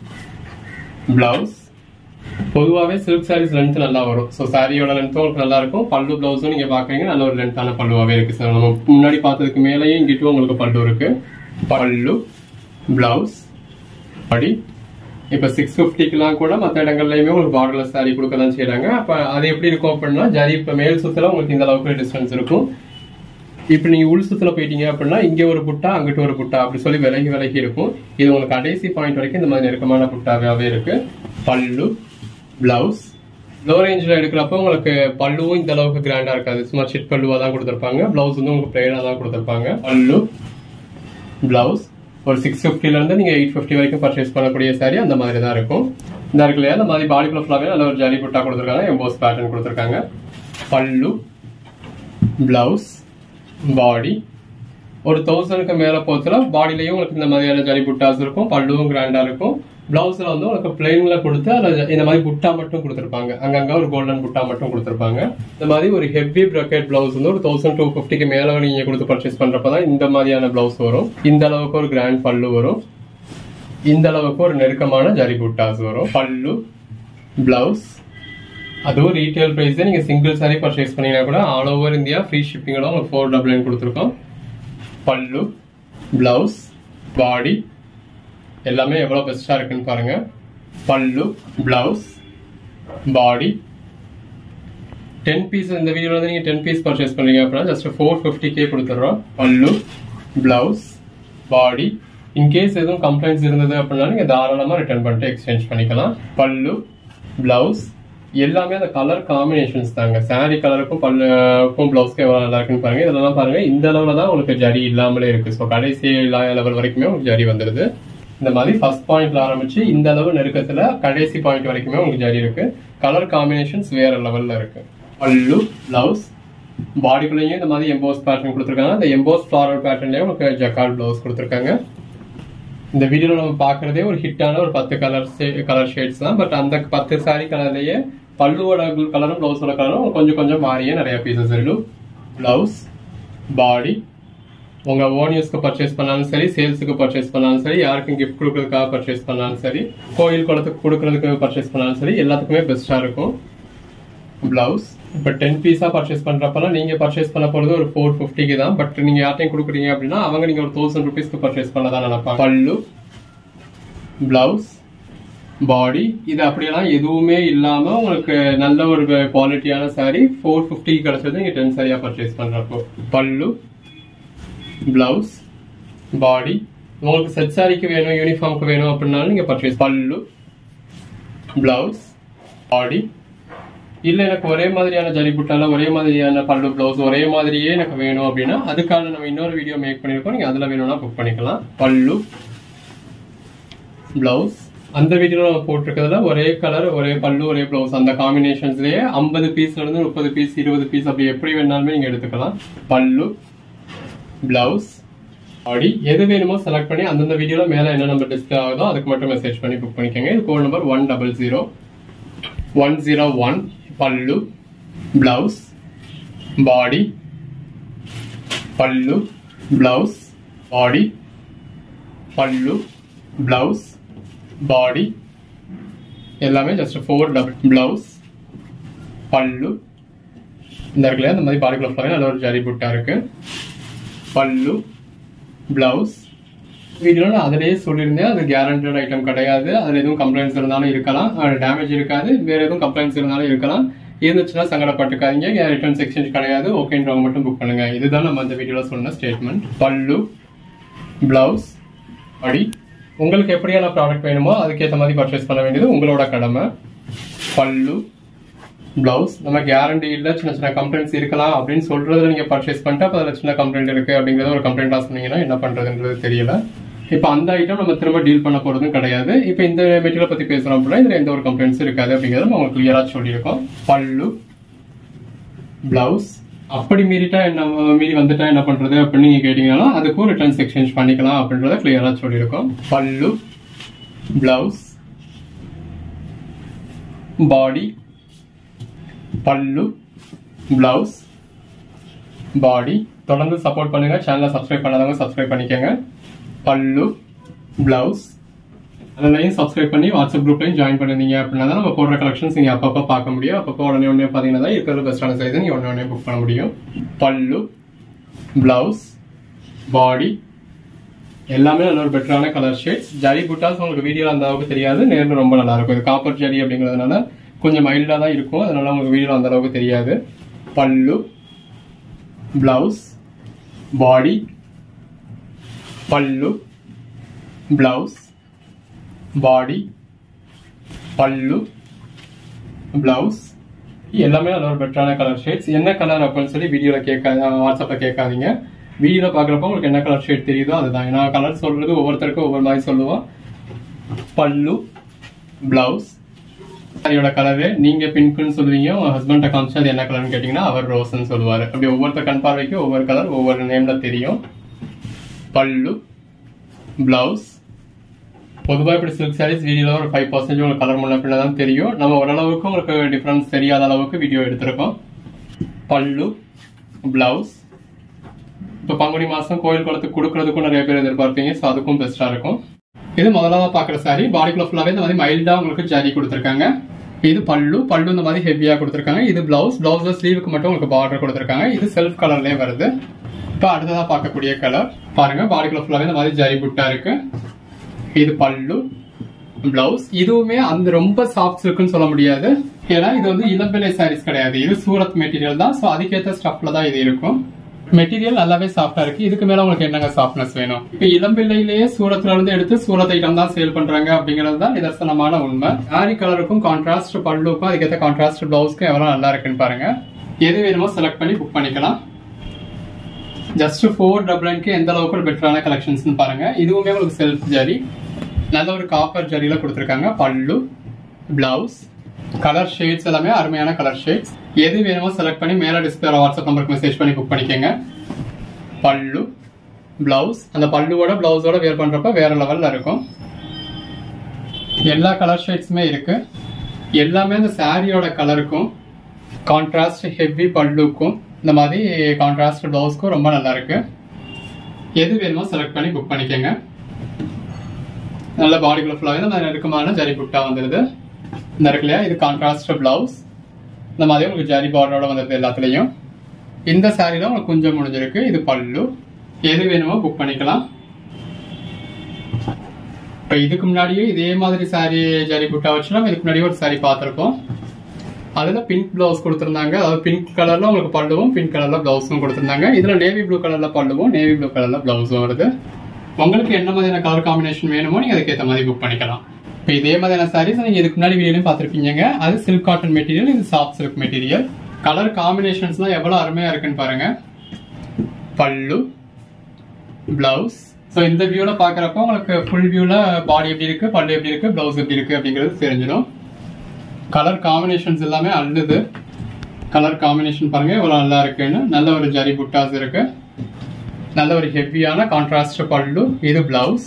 [SPEAKER 1] பிளவுஸ் பொதுவாகவே சில்க் சாரீஸ் லென்த் நல்லா வரும் ஸோ சாரியோட லென்த்தும் உங்களுக்கு நல்லா இருக்கும் பல்லு பிளவுஸும் நீங்க பாக்குறீங்க நல்ல ஒரு லென்த்தான பல்லுவாவே இருக்கு சார் நம்ம முன்னாடி பார்த்ததுக்கு மேலேயும் இங்கிட்டும் உங்களுக்கு பல்லு இருக்கு பல்லு பிளவுஸ் படி இப்ப சிக்ஸ் ஃபிஃப்டிக்கெல்லாம் கூட மற்ற இடங்கள்லயுமே உங்களுக்கு பார்டர்லெஸ் சாரி கொடுக்க தான் செய்யறாங்க அப்ப அது எப்படி இருக்கும் அப்படின்னா ஜரி இப்ப மேல் சுத்துல உங்களுக்கு இந்த அளவுக்கு டிஸ்டன்ஸ் இருக்கும் இப்ப நீங்க உள் சுத்துல போயிட்டீங்க அப்படின்னா இங்க ஒரு புட்டா அங்கிட்ட ஒரு புட்டா அப்படி சொல்லி விலகி விலகி இருக்கும் இது உங்களுக்கு கடைசி பாயிண்ட் வரைக்கும் இந்த மாதிரி நெருக்கமான புட்டாவே இருக்கு பல்லு பிளவுஸ் லோ ரேஞ்சில் எடுக்கிறப்போ உங்களுக்கு பல்லுவும் இந்த அளவுக்கு கிராண்டா இருக்காது சும்மா சிட் பல்லுவா தான் கொடுத்துருப்பாங்க பிளவுஸ் வந்து உங்களுக்கு பிளெயினா தான் கொடுத்துருப்பாங்க பல்லு பிளவுஸ் ஒரு சிக்ஸ் ஃபிஃப்டில இருந்து நீங்க எயிட் ஃபிஃப்டி வரைக்கும் பர்ச்சேஸ் பண்ணக்கூடிய சாரி அந்த மாதிரி தான் இருக்கும் இந்த இருக்கு இல்லையா இந்த மாதிரி பாடிக்குள்ள ஃபுல்லாவே நல்ல ஒரு ஜாலி புட்டா கொடுத்துருக்காங்க எம்போஸ் பேட்டர்ன் கொடுத்துருக்காங்க பல்லு பிளவுஸ் பாடி ஒரு தௌசண்ட்க்கு மேல போச்சுல பாடிலையும் உங்களுக்கு இந்த மாதிரியான ஜரி புட்டாஸ் இருக்கும் பல்லுவும் கிராண்டா இருக்கும் பிளவுஸ்ல வந்து உங்களுக்கு பிளெயின்ல கொடுத்து அதுல இந்த மாதிரி புட்டா மட்டும் கொடுத்துருப்பாங்க அங்கங்க ஒரு கோல்டன் புட்டா மட்டும் கொடுத்துருப்பாங்க இந்த மாதிரி ஒரு ஹெவி ப்ரக்கெட் பிளவுஸ் வந்து ஒரு தௌசண்ட் டூ ஃபிஃப்டிக்கு மேல நீங்க கொடுத்து பர்ச்சேஸ் பண்றப்பதான் இந்த மாதிரியான பிளவுஸ் வரும் இந்த அளவுக்கு ஒரு கிராண்ட் பல்லு வரும் இந்த அளவுக்கு ஒரு நெருக்கமான ஜரி புட்டாஸ் வரும் பல்லு பிளவுஸ் அதுவும் ரீட்டைல் பிரைஸ் நீங்க சிங்கிள் சாரி பர்ச்சேஸ் பண்ணீங்கன்னா கூட ஆல் ஓவர் இந்தியா ஃப்ரீ ஷிப்பிங்கோட உங்களுக்கு ஃபோர் டபுள் நைன் கொடுத்துருக்கோம் பல்லு பிளவுஸ் பாடி எல்லாமே எவ்வளவு பெஸ்டா இருக்குன்னு பாருங்க பல்லு பிளவுஸ் பாடி டென் பீஸ் இந்த வீடியோல வந்து நீங்க டென் பீஸ் பர்ச்சேஸ் பண்றீங்க அப்படின்னா ஜஸ்ட் ஃபோர் ஃபிஃப்டி கே கொடுத்துட்றோம் பல்லு பிளவுஸ் பாடி இன்கேஸ் எதுவும் கம்ப்ளைண்ட்ஸ் இருந்தது அப்படின்னா நீங்க தாராளமா ரிட்டர்ன் பண்ணிட்டு எக்ஸ்சேஞ்ச் பண்ணிக்கலாம் பல்லு பிளவுஸ் எல்லாமே அந்த கலர் காம்பினேஷன்ஸ் தாங்க saree கலருக்கும் பல்லுக்கும் பிளவுஸ்க்கும் எவ்வளவு நல்லா இருக்குன்னு பாருங்க இதெல்லாம் பாருங்க இந்த அளவுல தான் உங்களுக்கு ஜரி இல்லாமலே இருக்கு ஸோ கடைசி லெவல் வரைக்குமே உங்களுக்கு ஜரி வந்துருது இந்த மாதிரி ஃபர்ஸ்ட் பாயிண்ட்ல ஆரம்பிச்சு இந்த அளவு நெருக்கத்துல கடைசி பாயிண்ட் வரைக்குமே உங்களுக்கு ஜரி இருக்கு கலர் காம்பினேஷன்ஸ் வேற லெவல்ல இருக்கு பல்லு பிளவுஸ் பாடிக்குள்ளேயும் இந்த மாதிரி எம்போஸ் பேட்டர்ன் கொடுத்துருக்காங்க அந்த எம்போஸ் ஃபிளாரல் பேட்டர்ன்லயே உங்களுக்கு ஜக்கார்ட் பிளவுஸ் கொடுத்துருக்காங்க இந்த வீடியோல நம்ம பாக்குறதே ஒரு ஹிட்டான ஒரு பத்து கலர் கலர் ஷேட்ஸ் தான் பட் அந்த பத்து சாரி கலர்லயே பல்லுவோட கலரும் பிளவுஸோட கலரும் கொஞ்சம் கொஞ்சம் மாறியே நிறைய பீசஸ் இருக்கு பிளவுஸ் பாடி உங்க ஓன் யூஸ்க்கு பர்ச்சேஸ் பண்ணாலும் சரி சேல்ஸுக்கு பர்ச்சேஸ் பண்ணாலும் சரி யாருக்கும் கிஃப்ட் கொடுக்கறதுக்காக பர்ச்சேஸ் பண்ணாலும் சரி கோயில் குளத்துக்கு கொடுக்கறதுக்கு பர்ச்சேஸ் பண்ணாலும் சரி எல்லாத்துக்குமே பெஸ்டா இருக்கும் பிளவுஸ் இப்போ டென் பீஸா பர்ச்சேஸ் பண்றப்பலாம் நீங்க பர்ச்சேஸ் பண்ண போறது ஒரு ஃபோர் ஃபிஃப்டிக்கு தான் பட் நீங்க யார்ட்டையும் கொடுக்குறீங்க அப்படின்னா அவங்க நீங்க ஒரு தௌசண்ட் ருபீஸ்க்கு பர்ச்சேஸ் பண்ணதான் நினைப்பாங்க பல்லு பிளவுஸ் பாடி இது அப்படியெல்லாம் எதுவுமே இல்லாம உங்களுக்கு நல்ல ஒரு குவாலிட்டியான saree ஃபோர் ஃபிஃப்டிக்கு கிடைச்சது நீங்க டென் சாரியா பர்ச்சேஸ் பண்றப்போ பல்லு பிளவுஸ் பாடி உங்களுக்கு செட் சாரிக்கு வேணும் யூனிஃபார்முக்கு வேணும் அப்படின்னாலும் நீங்க பர்ச்சேஸ் பல்லு பிளவுஸ் பாடி இல்ல எனக்கு ஒரே மாதிரியான ஜரி புட்டால ஒரே மாதிரியான பல்லு பிளவுஸ் ஒரே மாதிரியே எனக்கு வேணும் அப்படின்னா அதுக்கான நம்ம இன்னொரு வீடியோ மேக் பண்ணிருக்கோம் நீங்க அதுல வேணும்னா புக் பண்ணிக்கலாம் பல்லு பிளவுஸ் அந்த வீடியோல நம்ம போட்டிருக்கிறதுல ஒரே கலர் ஒரே பல்லு ஒரே பிளவுஸ் அந்த காம்பினேஷன்ஸ்லயே ஐம்பது பீஸ்ல இருந்து முப்பது பீஸ் இருபது பீஸ் அப்படி எப்படி வேணாலுமே நீங்க எடுத்துக்கலாம் பல்லு பிளவுஸ் பாடி எது வேணுமோ செலக்ட் பண்ணி அந்தந்த வீடியோல மேல என்ன நம்பர் டிஸ்பிளே ஆகுதோ அதுக்கு மட்டும் மெசேஜ் பண்ணி புக் பண்ணிக்கோங்க இது code number one double zero one zero one pallu blouse body பல்லு பிளவுஸ் பாடி பல்லு பிளவுஸ் பாடி எல்லாமே ஜஸ்ட் ஃபோர் டபுள் பிளவுஸ் பல்லு இந்த இருக்குல்ல இந்த மாதிரி பாடிக்குள்ள ஃபுல்லாவே நல்ல ஒரு ஜரி புட்டா இருக்கு பல்லு பிளவுஸ் வீடியோல நான் அதிலேயே சொல்லியிருந்தேன் அது கேரண்டட் ஐட்டம் கிடையாது அதுல எதுவும் கம்ப்ளைண்ட்ஸ் இருந்தாலும் இருக்கலாம் டேமேஜ் இருக்காது வேற எதுவும் கம்ப்ளைண்ட்ஸ் இருந்தாலும் இருக்கலாம் இருந்துச்சுன்னா சங்கடப்பட்டுக்காதீங்க ரிட்டர்ன் செக்ஷன் கிடையாது ஓகேன்றவங்க மட்டும் புக் பண்ணுங்க இதுதான் நம்ம அந்த வீடியோல சொன்ன ஸ்டேட்மெண்ட் பல்லு பிளவுஸ் படி உங்களுக்கு எப்படியான ப்ராடக்ட் வேணுமோ அதுக்கேற்ற மாதிரி பர்ச்சேஸ் பண்ண வேண்டியது உங்களோட கடமை பல்லு பிளவுஸ் நம்ம கேரண்டி இல்ல சின்ன சின்ன கம்ப்ளைண்ட்ஸ் இருக்கலாம் அப்படின்னு சொல்றதுல நீங்க பர்ச்சேஸ் பண்ணிட்டு அப்ப அதுல சின்ன கம்ப்ளைண்ட் இருக்கு அப்படிங்கறத ஒரு கம்ப்ளைண்டா சொன்னீங்கன்னா என்ன பண்றதுன்றது தெரியல இப்ப அந்த ஐட்டம் நம்ம திரும்ப டீல் பண்ண போறதும் கிடையாது இப்ப இந்த மெட்டீரியல் பத்தி பேசுறோம் அப்படின்னா இதுல எந்த ஒரு கம்ப்ளைண்ட்ஸ் இருக்காது அப்படிங்கறத நம்ம உங்களுக்கு கிளியரா சொல்லியிருக்கோம் பல்லு பிளவுஸ் அப்படி மீறிட்டா என்ன மீறி வந்துட்டா என்ன பண்றது அப்படின்னு நீங்க கேட்டீங்கன்னா அதுக்கும் ரிட்டர்ன்ஸ் எக்ஸ்சேஞ்ச் பண்ணிக்கலாம் அப்படின்றத கிளியரா சொல்லியிருக்கோம் பல்லு பிளவுஸ் பாடி பல்லு பிளவுஸ் பாடி தொடர்ந்து சப்போர்ட் பண்ணுங்க சேனலை சப்ஸ்கிரைப் பண்ணாதவங்க சப்ஸ்கிரைப் பண்ணிக்கோங்க பல்லு பிளவுஸ் அதுலையும் சப்ஸ்கிரைப் பண்ணி வாட்ஸ்அப் குரூப்லையும் ஜாயின் பண்ணிருந்தீங்க அப்படின்னா தான் நம்ம போடுற கலெக்ஷன்ஸ் நீங்க அப்பப்போ பார்க்க முடியும் அப்பப்போ உடனே உடனே பார்த்தீங்கன்னா தான் இருக்கிற பெஸ்டான சைஸ் நீங்க உடனே உடனே புக் பண்ண முடியும் பல்லு பிளவுஸ் பாடி எல்லாமே நல்ல ஒரு பெட்டரான கலர் ஷேட்ஸ் ஜரி புட்டாஸ் உங்களுக்கு வீடியோல அந்த அளவுக்கு தெரியாது நேரில் ரொம்ப நல்லா இருக்கும் இது காப்பர் ஜரி அப்படிங்கிறதுனால கொஞ்சம் மைல்டா தான் இருக்கும் அதனால உங்களுக்கு வீடியோல அந்த அளவுக்கு தெரியாது பல்லு பிளவுஸ் பாடி பல்லு பிளவுஸ் பாடி பல்லு பிளவுஸ் எல்லாமே நல்ல ஒரு பெட்டரான கலர் ஷேட்ஸ் என்ன கலர் அப்படின்னு சொல்லி வீடியோல கேட்காத வாட்ஸ்அப்ல கேட்காதீங்க வீடியோல பாக்குறப்ப உங்களுக்கு என்ன கலர் ஷேட் தெரியுதோ அதுதான் நான் கலர் சொல்றது ஒவ்வொருத்தருக்கும் ஒவ்வொரு மாதிரி சொல்லுவோம் பல்லு பிளவுஸ் சாரியோட கலரு நீங்க பிங்க்னு சொல்லுவீங்க உங்க ஹஸ்பண்ட காமிச்சு அது என்ன கலர்னு கேட்டீங்கன்னா அவர் ரோஸ்ன்னு சொல்லுவாரு அப்படி ஒவ்வொருத்தர் கண் பார்வைக்கு ஒவ்வொரு கலர் ஒவ்வொரு நேம்ல தெரியும் பல்லு பிளவுஸ் பொதுவாக இப்படி சில்க் சாரீஸ் வீடியோல ஒரு ஃபைவ் பர்சன்டேஜ் உங்களுக்கு கலர் முன்ன பின்ன தான் தெரியும் நம்ம ஓரளவுக்கு உங்களுக்கு டிஃபரன்ஸ் தெரியாத அளவுக்கு வீடியோ எடுத்திருக்கோம் பல்லு பிளவுஸ் இப்போ பங்குனி மாசம் கோயில் குளத்துக்கு கொடுக்கறதுக்கும் நிறைய பேர் எதிர்பார்ப்பீங்க ஸோ அதுக்கும் பெஸ்டா இருக்கும் இது முதலாவது பாக்குற சாரி பாடிக்குள்ள ஃபுல்லாவே இந்த மாதிரி மைல்டா உங்களுக்கு ஜரி கொடுத்துருக்காங்க இது பல்லு பல்லு இந்த மாதிரி ஹெவியா கொடுத்துருக்காங்க இது பிளவுஸ் பிளவுஸ்ல ஸ்லீவுக்கு மட்டும் உங்களுக்கு பார்டர் கொடுத்துருக்காங்க இது செல்ஃப் கலர்லயே வருது இப்போ அடுத்ததா பார்க்கக்கூடிய கலர் பாருங்க பாடிக்குள்ள ஃபுல்லாவே இந்த மாதிரி ஜரி புட்டா இருக்கு இது பல்லு பிளவுஸ் இதுவுமே அந்த ரொம்ப சாஃப்ட் இருக்குன்னு சொல்ல முடியாது ஏன்னா இது வந்து இளம்பிள்ளை சாரீஸ் கிடையாது இது சூரத் மெட்டீரியல் தான் ஸோ அதுக்கேற்ற ஸ்டஃப்ல தான் இது இருக்கும் மெட்டீரியல் நல்லாவே சாஃப்டா இருக்கு இதுக்கு மேல உங்களுக்கு என்னங்க சாஃப்ட்னஸ் வேணும் இப்ப இளம்பிள்ளையிலேயே சூரத்ல இருந்து எடுத்து சூரத் ஐட்டம் தான் சேல் பண்றாங்க அப்படிங்கிறது தான் நிதர்சனமான உண்மை சாரி கலருக்கும் கான்ட்ராஸ்ட் பல்லுக்கும் அதுக்கேற்ற கான்ட்ராஸ்ட் பிளவுஸ்க்கும் எவ்வளவு நல்லா இருக்குன்னு பாருங்க எது வேணுமோ செலக்ட் பண்ணி புக் பண்ணிக்கலாம் ஜஸ்ட் ஃபோர் டபுள் நைன்க்கு எந்த அளவுக்கு ஒரு பெட்டரான கலெக்ஷன்ஸ் பாருங்க இதுவுமே உங்களுக்கு செல்ஃப் ஜரி நல்ல ஒரு காப்பர் ஜரியில கொடுத்துருக்காங்க பல்லு பிளவுஸ் கலர் ஷேட்ஸ் எல்லாமே அருமையான கலர் ஷேட்ஸ் எது வேணுமோ செலக்ட் பண்ணி மேல டிஸ்பிளே வாட்ஸ்அப் நம்பருக்கு மெசேஜ் பண்ணி புக் பண்ணிக்கோங்க பல்லு பிளவுஸ் அந்த பல்லுவோட பிளவுஸோட வேர் பண்றப்ப வேற லெவல்ல இருக்கும் எல்லா கலர் ஷேட்ஸுமே இருக்கு எல்லாமே அந்த சாரியோட கலருக்கும் கான்ட்ராஸ்ட் ஹெவி பல்லுக்கும் இந்த மாதிரி கான்ட்ராஸ்ட் பிளவுஸ்க்கும் ரொம்ப நல்லா இருக்கு எது வேணுமோ செலக்ட் பண்ணி புக் பண்ணிக்கோங்க நல்ல பாடிக்குள்ள ஃபுல்லாகவே இந்த மாதிரி நெருக்கமான ஜரி புட்டா வந்துடுது இந்த இருக்கு இல்லையா இது கான்ட்ராஸ்ட் பிளவுஸ் இந்த மாதிரி உங்களுக்கு ஜரி பார்டரோட வந்தது எல்லாத்துலயும் இந்த சாரில உங்களுக்கு கொஞ்சம் முடிஞ்சிருக்கு இது பல்லு எது வேணுமோ புக் பண்ணிக்கலாம் இப்போ இதுக்கு முன்னாடியே இதே மாதிரி சாரி ஜரி புட்டா வச்சு நம்ம இதுக்கு முன்னாடியே ஒரு சாரி பார்த்துருக்கோம் அதில் பிங்க் ப்ளவுஸ் கொடுத்துருந்தாங்க அதாவது பிங்க் கலரில் உங்களுக்கு பல்லுவும் பிங்க் கலரில் ப்ளவுஸும் கொடுத்துருந்தாங்க இதில் நேவி ப்ளூ கலரில் பல்லுவும் நேவி ப்ளூ கலரில் ப்ளவுஸும் வருது உங்களுக்கு என்ன மாதிரியான கலர் காம்பினேஷன் வேணுமோ நீங்கள் அதுக்கேற்ற மாதிரி புக் பண்ணிக்கலாம் இப்போ இதே மாதிரியான சாரீஸ் நீங்கள் இதுக்கு முன்னாடி வீடியோலையும் பார்த்துருப்பீங்க அது சில்க் காட்டன் மெட்டீரியல் இது சாஃப்ட் சில்க் மெட்டீரியல் கலர் காம்பினேஷன்ஸ்லாம் எவ்வளோ அருமையாக இருக்குன்னு பாருங்க பல்லு பிளவுஸ் ஸோ இந்த வியூவில் பார்க்குறப்போ உங்களுக்கு ஃபுல் வியூவில் பாடி எப்படி இருக்கு பல்லு எப்படி இருக்கு பிளவுஸ் எப்படி இருக்கு அப்படிங்கிறது தெரிஞ்சிடும் கலர் காம்பினேஷன்ஸ் எல்லாமே அள்ளுது கலர் காம்பினேஷன் பாருங்க எவ்வளவு நல்லா இருக்குன்னு நல்ல ஒரு ஜரி புட்டாஸ் இருக்கு நல்ல ஒரு ஹெவியான கான்ட்ராஸ்ட் பல்லு இது பிளவுஸ்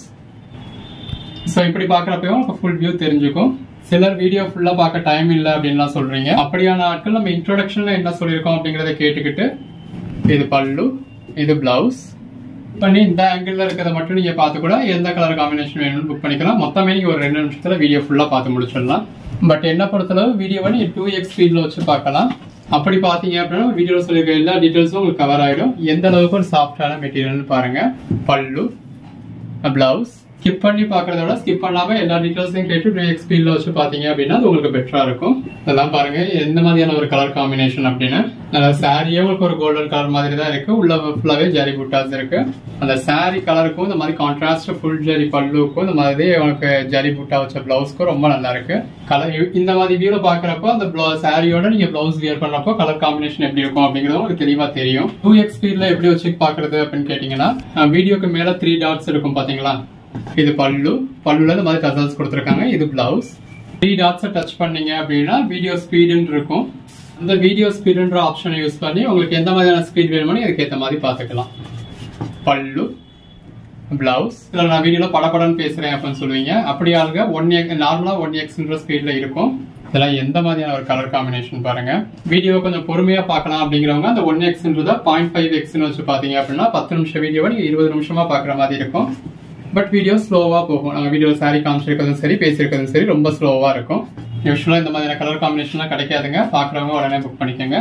[SPEAKER 1] ஸோ இப்படி பார்க்குறப்பயும் உங்களுக்கு ஃபுல் வியூ தெரிஞ்சுக்கும் சிலர் வீடியோ ஃபுல்லாக பார்க்க டைம் இல்லை அப்படின்லாம் சொல்றீங்க அப்படியான ஆட்கள் நம்ம இன்ட்ரோடக்ஷன்ல என்ன சொல்லியிருக்கோம் அப்படிங்கிறத கேட்டுக்கிட்டு இது பல்லு இது பிளவுஸ் பண்ணி இந்த ஆங்கிள் இருக்கிறத மட்டும் நீங்க பார்த்து கூட எந்த கலர் காம்பினேஷன் வேணும்னு புக் பண்ணிக்கலாம் மொத்தமே நீங்க ஒரு ரெண்டு நிமிஷத்துல வீடியோ ஃபுல்லா பார்த்து முடிச்சிடலாம் பட் என்ன பொறுத்தளவு வீடியோவை நீங்க டூ எக்ஸ் ஸ்பீட்ல வச்சு பார்க்கலாம் அப்படி பாத்தீங்க அப்படின்னா வீடியோல சொல்லியிருக்க எல்லா டீடைல்ஸும் உங்களுக்கு கவர் ஆயிடும் எந்த அளவுக்கு ஒரு சாஃப்டான மெட்டீரியல்னு பாருங்க பல்லு பிளவுஸ் ஸ்கிப் பண்ணி பார்க்கறத விட ஸ்கிப் பண்ணாம எல்லா டீடைல்ஸையும் கேட்டு டூ எக்ஸ் ஸ்பீட்ல வச்சு பாத்தீங்க அப்படின்னா அது உங்களுக்கு பெட்டரா இருக்கும் இதெல்லாம் பாருங்க எந்த மாதிரியான ஒரு கலர் காம்பினேஷன் அப்படின்னு அந்த சாரியே உங்களுக்கு ஒரு கோல்டன் கலர் மாதிரி தான் இருக்கு உள்ள ஃபுல்லாவே ஜரி புட்டாஸ் இருக்கு அந்த சாரி கலருக்கும் இந்த மாதிரி கான்ட்ராஸ்ட் ஃபுல் ஜரி பல்லுக்கும் இந்த மாதிரி உங்களுக்கு ஜரி புட்டா வச்ச பிளவுஸ்க்கும் ரொம்ப நல்லா இருக்கு கலர் இந்த மாதிரி வியூல பாக்குறப்போ அந்த சாரியோட நீங்க பிளவுஸ் வியர் பண்றப்போ கலர் காம்பினேஷன் எப்படி இருக்கும் அப்படிங்கிறது உங்களுக்கு தெளிவா தெரியும் டூ எக்ஸ் ஸ்பீட்ல எப்படி வச்சு பாக்குறது அப்படின்னு கேட்டீங்கன்னா வீடியோக்கு மேல த்ரீ டாட்ஸ் இருக்கும் பாத்தீங்களா இது பல்லு பல்லுல இந்த மாதிரி டசல்ஸ் கொடுத்துருக்காங்க இது பிளவுஸ் த்ரீ டாட்ஸை டச் பண்ணீங்க அப்படின்னா வீடியோ ஸ்பீடுன்னு இருக்கும் அந்த வீடியோ ஸ்பீடுன்ற ஆப்ஷனை யூஸ் பண்ணி உங்களுக்கு எந்த மாதிரியான ஸ்பீட் வேணுமோ அதுக்கு ஏற்ற மாதிரி பார்த்துக்கலாம் பல்லு பிளவுஸ் இதில் நான் வீடியோல படப்படன்னு பேசுறேன் அப்படின்னு சொல்லுவீங்க அப்படி ஆளுங்க ஒன் எக்ஸ் நார்மலா ஒன் எக்ஸ்ன்ற ஸ்பீட்ல இருக்கும் இதெல்லாம் எந்த மாதிரியான ஒரு கலர் காம்பினேஷன் பாருங்க வீடியோ கொஞ்சம் பொறுமையா பார்க்கலாம் அப்படிங்கிறவங்க அந்த ஒன் எக்ஸ்ன்றத பாயிண்ட் ஃபைவ் எக்ஸ்னு வச்சு பாத்தீங்க அப்படின்னா பத்து நிமிஷம் வீடியோவை நீங்க இருபது நிமிஷமா பாக்குற மாதிரி இருக்கும் பட் வீடியோ ஸ்லோவா போகும் நம்ம வீடியோ சாரி காமிச்சிருக்கிறதும் சரி பேசியிருக்கிறதும் சரி ரொம்ப ஸ்லோவா இருக்கும் யூஸ்வலா இந்த மாதிரியான கலர் காம்பினேஷன்லாம் கிடைக்காதுங்க பாக்குறவங்க உடனே புக் பண்ணிக்கோங்க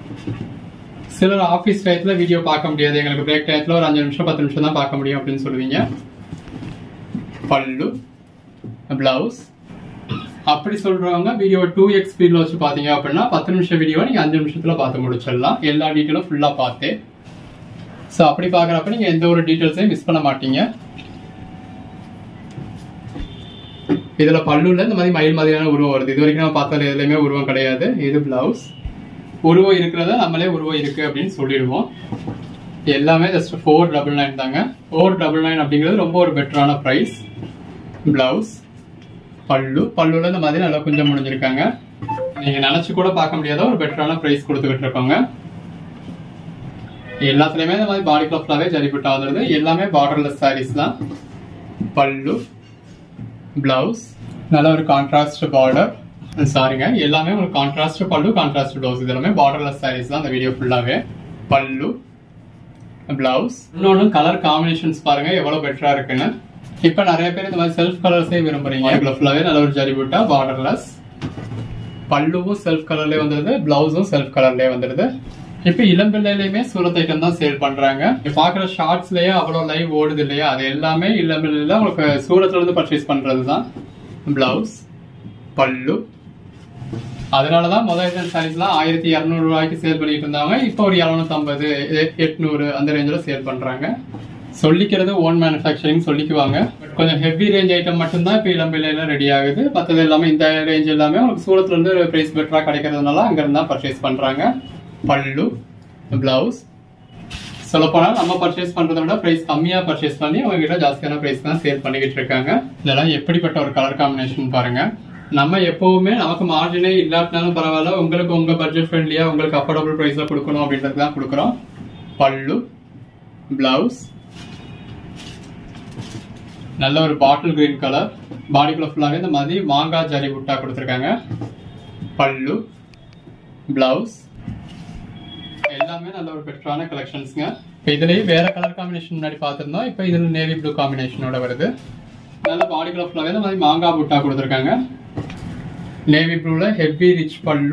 [SPEAKER 1] சிலர் ஆஃபீஸ் டயத்துல வீடியோ பார்க்க முடியாது எங்களுக்கு பிரேக் டயத்துல ஒரு அஞ்சு நிமிஷம் பத்து நிமிஷம் தான் பார்க்க முடியும் அப்படின்னு சொல்லுவீங்க பல்லு பிளவுஸ் அப்படி சொல்றவங்க வீடியோ டூ எக்ஸ் ஸ்பீட்ல வச்சு பாத்தீங்க அப்படின்னா பத்து நிமிஷம் வீடியோ நீங்க அஞ்சு நிமிஷத்துல பார்த்து முடிச்சிடலாம் எல்லா டீட்டெயிலும் ஃபுல்லா பார்த்து ஸோ அப்படி பாக்குறப்ப நீங்க எந்த ஒரு டீட்டெயில்ஸையும் மிஸ் பண்ண மாட்டீங்க இதுல பல்லுல இந்த மாதிரி மயில் மாதிரியான உருவம் வருது இது வரைக்கும் நம்ம பார்த்ததுல எதுலையுமே உருவம் கிடையாது இது பிளவுஸ் உருவம் இருக்கிறத நம்மளே உருவம் இருக்கு அப்படின்னு சொல்லிடுவோம் எல்லாமே ஜஸ்ட் ஃபோர் டபுள் நைன் தாங்க ஃபோர் டபுள் நைன் அப்படிங்கிறது ரொம்ப ஒரு பெட்டரான ப்ரைஸ் பிளவுஸ் பல்லு பல்லுல இந்த மாதிரி நல்லா கொஞ்சம் முடிஞ்சிருக்காங்க நீங்க நினைச்சு கூட பார்க்க முடியாத ஒரு பெட்டரான ப்ரைஸ் கொடுத்துக்கிட்டு இருக்கோங்க எல்லாத்துலயுமே இந்த மாதிரி பாடி கிளாஃப்லாவே ஜரிபுட்டா வந்துருது எல்லாமே பார்டர்லெஸ் சாரீஸ் தான் பல்லு பிளவுஸ் நல்ல ஒரு கான்ட்ராஸ்ட் பார்டர் சாரிங்க எல்லாமே ஒரு கான்ட்ராஸ்ட் பல்லு கான்ட்ராஸ்ட் பிளவுஸ் இது எல்லாமே பார்டர்லெஸ் சாரீஸ் தான் அந்த வீடியோ ஃபுல்லாவே பல்லு பிளவுஸ் இன்னொன்று கலர் காம்பினேஷன்ஸ் பாருங்க எவ்வளவு பெட்டரா இருக்குன்னு இப்ப நிறைய பேர் இந்த மாதிரி செல்ஃப் கலர்ஸே விரும்புறீங்க இதுல ஃபுல்லாவே நல்ல ஒரு ஜரி புட்டா பார்டர்லெஸ் பல்லுவும் செல்ஃப் கலர்லயே வந்துருது பிளவுஸும் செல்ஃப் கலர்லயே வந்துருது இப்ப இளம்பிள்ளையிலயுமே சூரத் ஐட்டம் தான் சேல் பண்றாங்க இப்ப பாக்குற ஷார்ட்ஸ்லயே அவ்வளவு லைவ் ஓடுது இல்லையா அது எல்லாமே இளம்பிள்ளையில உங்களுக்கு சூரத்ல இருந்து பர்ச்சேஸ் பண்றது தான் பிளவுஸ் பல்லு அதனாலதான் முதல் சாரீஸ்லாம் ஆயிரத்தி இரநூறு ரூபாய்க்கு சேல் பண்ணிட்டு இருந்தாங்க இப்போ ஒரு இரநூத்தி ஐம்பது எட்நூறு அந்த ரேஞ்சில் சேல் பண்றாங்க சொல்லிக்கிறது ஓன் மேனுஃபேக்சரிங் சொல்லிக்குவாங்க பட் கொஞ்சம் ஹெவி ரேஞ்ச் ஐட்டம் மட்டும்தான் இப்போ இளம்பிள்ளையில ரெடி ஆகுது மற்றது எல்லாமே இந்த ரேஞ்ச் எல்லாமே உங்களுக்கு சூரத்ல இருந்து பிரைஸ் பெட்டரா கிடைக்கிறதுனால அங்க இருந்தா பர்ச்சேஸ் பண்றாங்க பல்லு பிளவுஸ் சொல்லப்போனால் நம்ம பர்ச்சேஸ் பண்றதை விட பிரைஸ் கம்மியா பர்ச்சேஸ் பண்ணி அவங்க கிட்ட ஜாஸ்தியான பிரைஸ் தான் சேல் பண்ணிக்கிட்டு இருக்காங்க இதெல்லாம் எப்படிப்பட்ட ஒரு கலர் காம்பினேஷன் பாருங்க நம்ம எப்பவுமே நமக்கு மார்ஜினே இல்லாட்டினாலும் பரவாயில்ல உங்களுக்கு உங்க பட்ஜெட் ஃப்ரெண்ட்லியா உங்களுக்கு அஃபோர்டபுள் பிரைஸ்ல கொடுக்கணும் அப்படின்றது தான் கொடுக்குறோம் பல்லு பிளவுஸ் நல்ல ஒரு பாட்டில் கிரீன் கலர் பாடிக்குள்ள ஃபுல்லாவே இந்த மாதிரி மாங்காய் ஜரி புட்டா கொடுத்துருக்காங்க பல்லு பிளவுஸ் எல்லாமே நல்ல ஒரு பெட்டரான கலெக்ஷன்ஸ்ங்க இப்போ இதுலயே வேற கலர் காம்பினேஷன் முன்னாடி பார்த்திருந்தோம் இப்போ இதுல நேவி ப்ளூ காம்பினேஷனோட வருது நல்ல பாடி கலர் ஃபுல்லாவே இந்த மாதிரி மாங்காய் புட்டா கொடுத்துருக்காங்க நேவி ப்ளூல heavy rich pallu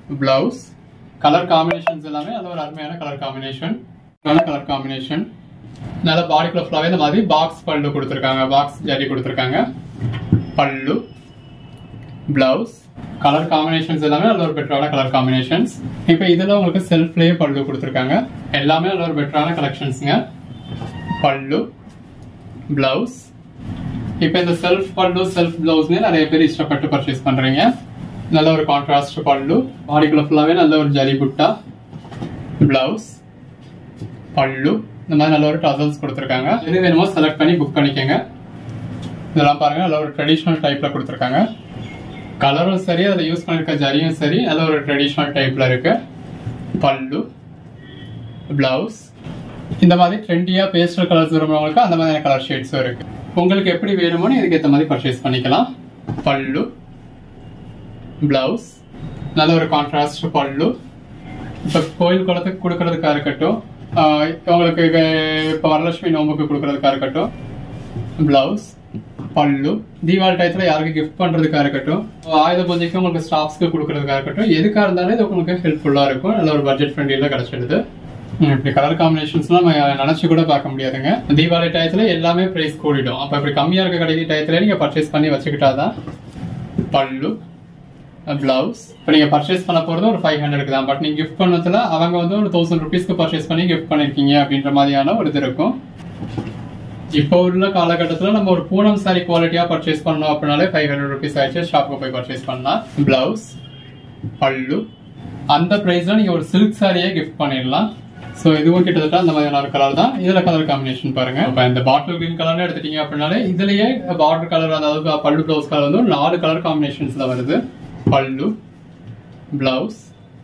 [SPEAKER 1] blouse colour combinations எல்லாமே அது ஒரு அருமையான கலர் காம்பினேஷன் நல்ல கலர் காம்பினேஷன் நல்ல பாடிக்குள்ள ஃபுல்லாவே இந்த மாதிரி பாக்ஸ் பல்லு கொடுத்துருக்காங்க பாக்ஸ் ஜரி கொடுத்துருக்காங்க பல்லு பிளவுஸ் கலர் காம்பினேஷன்ஸ் எல்லாமே நல்ல ஒரு பெட்டரான கலர் காம்பினேஷன்ஸ் இப்போ இதுல உங்களுக்கு செல்ஃப்லயே பல்லு கொடுத்துருக்காங்க எல்லாமே நல்ல ஒரு பெட்டரான கலெக்ஷன்ஸுங்க பல்லு பிளவுஸ் இப்போ இந்த செல்ஃப் பல்லு செல்ஃப் பிளவுஸ்னே நிறைய பேர் இஷ்டப்பட்டு பர்ச்சேஸ் பண்றீங்க நல்ல ஒரு கான்ட்ராஸ்ட் பல்லு பாடிக்குள்ள ஃபுல்லாவே நல்ல ஒரு ஜரி புட்டா பிளவுஸ் பல்லு இந்த மாதிரி நல்ல ஒரு டசல்ஸ் கொடுத்துருக்காங்க எது வேணுமோ செலக்ட் பண்ணி புக் பண்ணிக்கோங்க இதெல்லாம் பாருங்க நல்ல ஒரு ட்ரெடிஷ்னல் டைப்ல கொடுத்துருக்காங்க கலரும் சரி அதில் யூஸ் பண்ணிருக்க ஜரியும் சரி நல்ல ஒரு ட்ரெடிஷ்னல் டைப்ல இருக்கு பல்லு பிளவுஸ் இந்த மாதிரி ட்ரெண்டியா பேஸ்டல் கலர்ஸ் விரும்புறவங்களுக்கு அந்த மாதிரியான கலர் ஷேட்ஸும் இருக்கு உங்களுக்கு எப்படி வேணுமோன்னு இதுக்கு ஏற்ற மாதிரி பர்ச்சேஸ் பண்ணிக்கலாம் பல்லு பிளவுஸ் நல்ல ஒரு கான்ட்ராஸ்ட் பல்லு இப்போ கோயில் குளத்துக்கு கொடுக்கறதுக்கா இருக்கட்டும் ஆஹ் உங்களுக்கு இப்போ வரலட்சுமி நோம்புக்கு கொடுக்கறதுக்கா இருக்கட்டும் பிளவுஸ் பல்லு தீபாவளி டயத்துல யாருக்கு கிஃப்ட் பண்றதுக்கா இருக்கட்டும் ஆயுத பூஜைக்கு உங்களுக்கு ஸ்டாஃப்ஸ்க்கு கொடுக்கறதுக்கா இருக்கட்டும் எதுக்கா இருந்தாலும் இது உங்களுக்கு ஹெல்ப்ஃபுல்லா இருக்கும் நல்ல ஒரு பட்ஜெட் ஃப்ரெண்ட்லியில கிடைச்சிடுது உம், இப்படி கலர் காம்பினேஷன்ஸ்லாம் நம்ம நினைச்சு கூட பார்க்க முடியாதுங்க தீபாவளி டயத்துல எல்லாமே பிரைஸ் கூடிடும் அப்ப இப்படி கம்மியா இருக்க கடைக்கு டயத்துல நீங்க பர்ச்சேஸ் பண்ணி வச்சுக்கிட்டாதான் பல்லு பிளவுஸ் இப்போ நீங்க பர்ச்சேஸ் பண்ண போறது ஒரு ஃபைவ் ஹண்ட்ரட்க்கு தான் பட் நீங்க கிஃப்ட் பண்ணதுல அவங்க வந்து ஒரு தௌசண்ட் ருபீஸ்க்கு பர்ச்சேஸ் பண்ணி கிஃப்ட் பண்ணிருக்கீங்க அப்படின்ற மாதிரியான ஒரு இது இருக்கும் இப்போ உள்ள காலகட்டத்தில் நம்ம ஒரு பூனம் சாரி குவாலிட்டியா பர்ச்சேஸ் பண்ணோம் அப்படின்னாலே ஃபைவ் ஹண்ட்ரட் ருபீஸ் ஆயிடுச்சு ஷாப்புக்கு போய் பர்ச்சேஸ் பண்ணலாம் பிளவுஸ் பல்லு அந்த பிரைஸ்ல நீங்க ஒரு சில்க் சாரியே கிஃப்ட் பண்ணிடலாம் ஸோ இதுவும் கிட்டத்தட்ட அந்த மாதிரியான ஒரு கலர் தான் இதுல கலர் காம்பினேஷன் பாருங்க இப்போ இந்த பாட்டில் கிரீன் கலர்னு எடுத்துட்டீங்க அப்படின்னாலே இதுலயே பார்டர் கலர் அதாவது பல்லு பிளவுஸ் கலர் வந்து ஒரு நாலு கலர் காம்பினேஷன்ஸ்ல வருது பல்லு பிளவுஸ்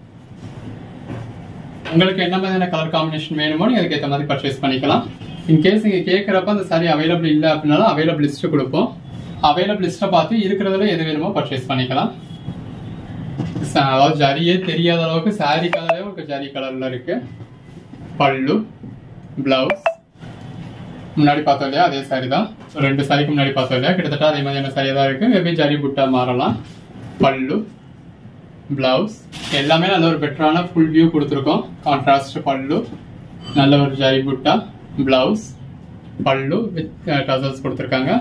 [SPEAKER 1] உங்களுக்கு என்ன மாதிரியான கலர் காம்பினேஷன் வேணுமோ நீங்க அதுக்கு ஏற்ற மாதிரி பர்ச்சேஸ் பண்ணிக்கலாம் இன்கேஸ் நீங்க கேட்கறப்ப அந்த சாரி அவைலபிள் இல்லை அப்படின்னாலும் அவைலபிள் லிஸ்ட் கொடுப்போம் அவைலபிள் லிஸ்ட்டை பார்த்து இருக்கிறதுல எது வேணுமோ பர்ச்சேஸ் பண்ணிக்கலாம் ச- அதாவது ஜரியே தெரியாத அளவுக்கு சாரி கலரே உங்களுக்கு ஜரி கலர்ல இருக்கு பல்லு பிளவுஸ் முன்னாடி பார்த்தோம் இல்லையா அதே சாரி தான் So, ரெண்டு சாரிக்கு முன்னாடி பார்த்தோம் இல்லையா கிட்டத்தட்ட அதே மாதிரியான சாரி தான் இருக்கு மேபி ஜரி புட்டா மாறலாம் பல்லு பிளவுஸ் எல்லாமே நல்ல ஒரு பெட்டரான ஃபுல் வியூ கொடுத்துருக்கோம் கான்ட்ராஸ்ட் பல்லு நல்ல ஒரு ஜரி புட்டா பிளவுஸ் பல்லு வித் டசல்ஸ் கொடுத்துருக்காங்க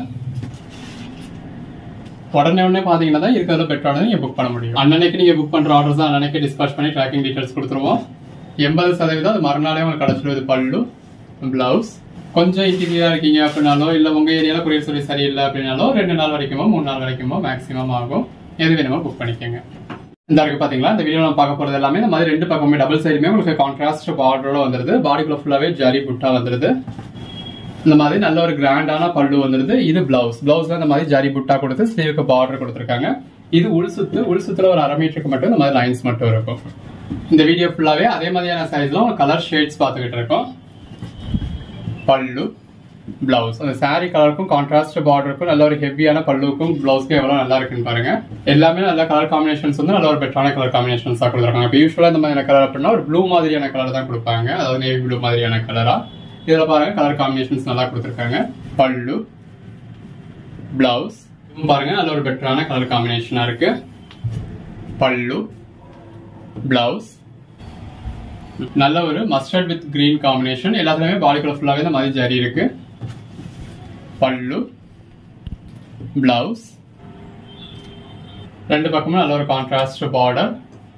[SPEAKER 1] உடனே உடனே பாத்தீங்கன்னா தான் இருக்கிறதுல பெட்டரானது நீங்க புக் பண்ண முடியும் அன்னன்னைக்கு நீங்க புக் பண்ற ஆர்டர்ஸ் தான் அன்னன்னைக்கு டிஸ்பாச் பண்ணி ட்ராக்கிங் டீடைல்ஸ் கொடுத்துருவோம் எண்பது சதவீதம் அது மறுநாளே உங்களுக்கு கிடைச்சிருது பல்லு பிளவுஸ் கொஞ்சம் இன்டீரியரா இருக்கீங்க அப்படின்னாலோ இல்ல உங்க ஏரியால குரியர் சர்வீஸ் சரியில்லை அப்படின்னாலோ ரெண்டு நாள் வரைக்குமோ மூணு நாள் வரைக்குமோ மேக்ஸிமம் ஆகும் எது வேணுமோ புக் பண்ணிக்கோங்க இந்த இருக்கு பாத்தீங்களா இந்த வீடியோ நம்ம பார்க்க போறது எல்லாமே இந்த மாதிரி ரெண்டு பக்கமே டபுள் சைடுமே உங்களுக்கு கான்ட்ராஸ்ட் பார்டரோட வந்துருது பாடிக்குள்ள ஃபுல்லாவே ஜரி புட்டா வந்துருது இந்த மாதிரி நல்ல ஒரு கிராண்டான பல்லு வந்துருது இது பிளவுஸ் பிளவுஸ்ல இந்த மாதிரி ஜரி புட்டா கொடுத்து ஸ்லீவுக்கு பார்டர் கொடுத்துருக்காங்க இது உள் சுத்து உள் சுத்துல ஒரு அரை மீட்டருக்கு மட்டும் இந்த மாதிரி லைன்ஸ் மட்டும் இருக்கும் இந்த வீடியோ ஃபுல்லாவே அதே மாதிரியான சைஸ்ல கலர் ஷேட்ஸ் பார்த்துக்கிட்டு இருக்கோம் பல்லு பிளவுஸ் அந்த saree கலருக்கும் கான்ட்ராஸ்ட் பார்டருக்கும் நல்ல ஒரு ஹெவியான பல்லுக்கும் பிளவுஸ்க்கும் எவ்வளவு நல்லா இருக்குன்னு பாருங்க எல்லாமே நல்ல கலர் காம்பினேஷன்ஸ் வந்து நல்ல ஒரு பெட்டரான கலர் காம்பினேஷன்ஸ் தான் கொடுத்துருக்காங்க இப்போ யூஸ்வலா இந்த மாதிரியான கலர் அப்படின்னா ஒரு ப்ளூ மாதிரியான கலர் தான் கொடுப்பாங்க அதாவது நேவி ப்ளூ மாதிரியான கலரா இதுல பாருங்க கலர் காம்பினேஷன்ஸ் நல்லா கொடுத்துருக்காங்க பல்லு பிளவுஸ் பாருங்க நல்ல ஒரு பெட்டரான கலர் காம்பினேஷனா இருக்கு பல்லு பிளவுஸ் நல்ல ஒரு மஸ்டர்ட் வித் கிரீன் காம்பினேஷன் எல்லாத்துலயுமே பாடிக்குள்ள ஃபுல்லாவே இந்த மாதிரி ஜரி இருக்கு பல்லு பிளவுஸ் ரெண்டு பக்கமும் நல்ல ஒரு contrast border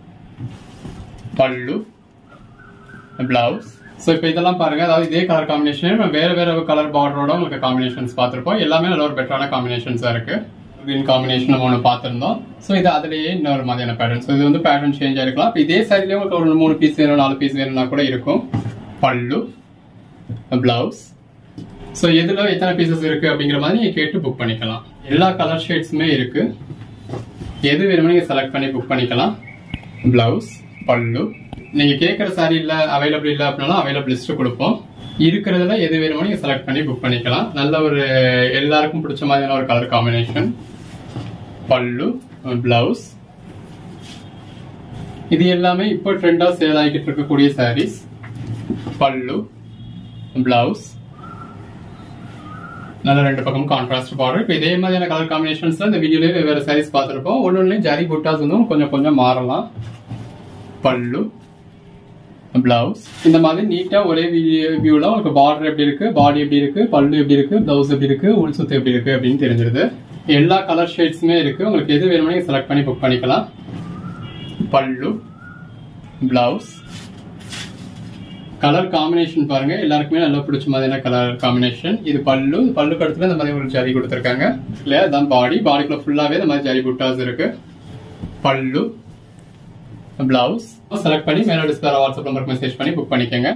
[SPEAKER 1] pallu blouse so இப்போ இதெல்லாம் பாருங்க அதாவது இதே கலர் காம்பினேஷன் நம்ம வேற வேற கலர் பார்டரோட உங்களுக்கு காம்பினேஷன்ஸ் பார்த்துருப்போம் எல்லாமே நல்ல ஒரு பெட்டரான காம்பினேஷன்ஸாக இருக்கு கிரீன் காம்பினேஷன் நம்ம ஒன்று பார்த்துருந்தோம் ஸோ இது அதுலேயே இன்னொரு மாதிரியான பேட்டர்ன் ஸோ இது வந்து பேட்டர்ன் சேஞ்ச் ஆயிருக்கலாம் இப்போ இதே சாரிலேயே உங்களுக்கு ஒரு மூணு பீஸ் வேணும் நாலு பீஸ் வேணும்னா கூட இருக்கும் பல்லு பிளவுஸ் ஸோ எதுல எத்தனை பீசஸ் இருக்கு அப்படிங்கிற மாதிரி நீங்க கேட்டு புக் பண்ணிக்கலாம் எல்லா கலர் ஷேட்ஸுமே இருக்கு எது வேணுமோ நீங்க செலக்ட் பண்ணி புக் பண்ணிக்கலாம் பிளவுஸ் பல்லு நீங்க கேட்குற சாரி இல்ல அவைலபிள் இல்ல அப்படின்னாலும் அவைலபிள் லிஸ்ட் கொடுப்போம் இருக்கிறதுல எது வேணுமோ நீங்க செலக்ட் பண்ணி புக் பண்ணிக்கலாம் நல்ல ஒரு எல்லாருக்கும் பிடிச்ச மாதிரியான ஒரு கலர் காம்பினேஷன் பல்லு பிளவுஸ் இது எல்லாமே இப்போ ட்ரெண்டா சேல் ஆகிட்டு இருக்கக்கூடிய சாரீஸ் பல்லு பிளவுஸ் நல்ல ரெண்டு பக்கம் கான்ட்ராஸ்ட் பார்டர் இப்போ இதே மாதிரியான கலர் காம்பினேஷன்ஸ்ல இந்த வீடியோலயே வெவ்வேறு சாரீஸ் பார்த்துருப்போம் ஒன்னொன்னுலயும் ஜரி புட்டாஸ் வந்து கொஞ்சம் கொஞ்சம் மாறலாம் பல்லு பிளவுஸ் இந்த மாதிரி நீட்டா ஒரே வியூல உங்களுக்கு பார்டர் எப்படி இருக்கு பாடி எப்படி இருக்கு பல்லு எப்படி இருக்கு பிளவுஸ் எப்படி இருக்கு உள் சுத்து எப்படி இருக்கு அப்படின்னு தெரிஞ்சிருது எல்லா கலர் ஷேட்ஸுமே இருக்கு உங்களுக்கு எது வேணுமோ நீங்க செலக்ட் பண்ணி புக் பண்ணிக்கலாம் பல்லு பிளவுஸ் கலர் காம்பினேஷன் பாருங்க எல்லாருக்குமே நல்லா பிடிச்ச மாதிரியான கலர் காம்பினேஷன் இது பல்லு பல்லு கடுத்துல இந்த மாதிரி ஒரு ஜரி கொடுத்துருக்காங்க இல்லையா அதான் பாடி பாடிக்குள்ள ஃபுல்லாவே இந்த மாதிரி ஜரி புட்டாஸ் இருக்கு பல்லு பிளவுஸ் செலக்ட் பண்ணி மேல டிஸ்பிளே வாட்ஸ்அப் நம்பருக்கு மெசேஜ் பண்ணி புக் பண்ணிக்கோங்க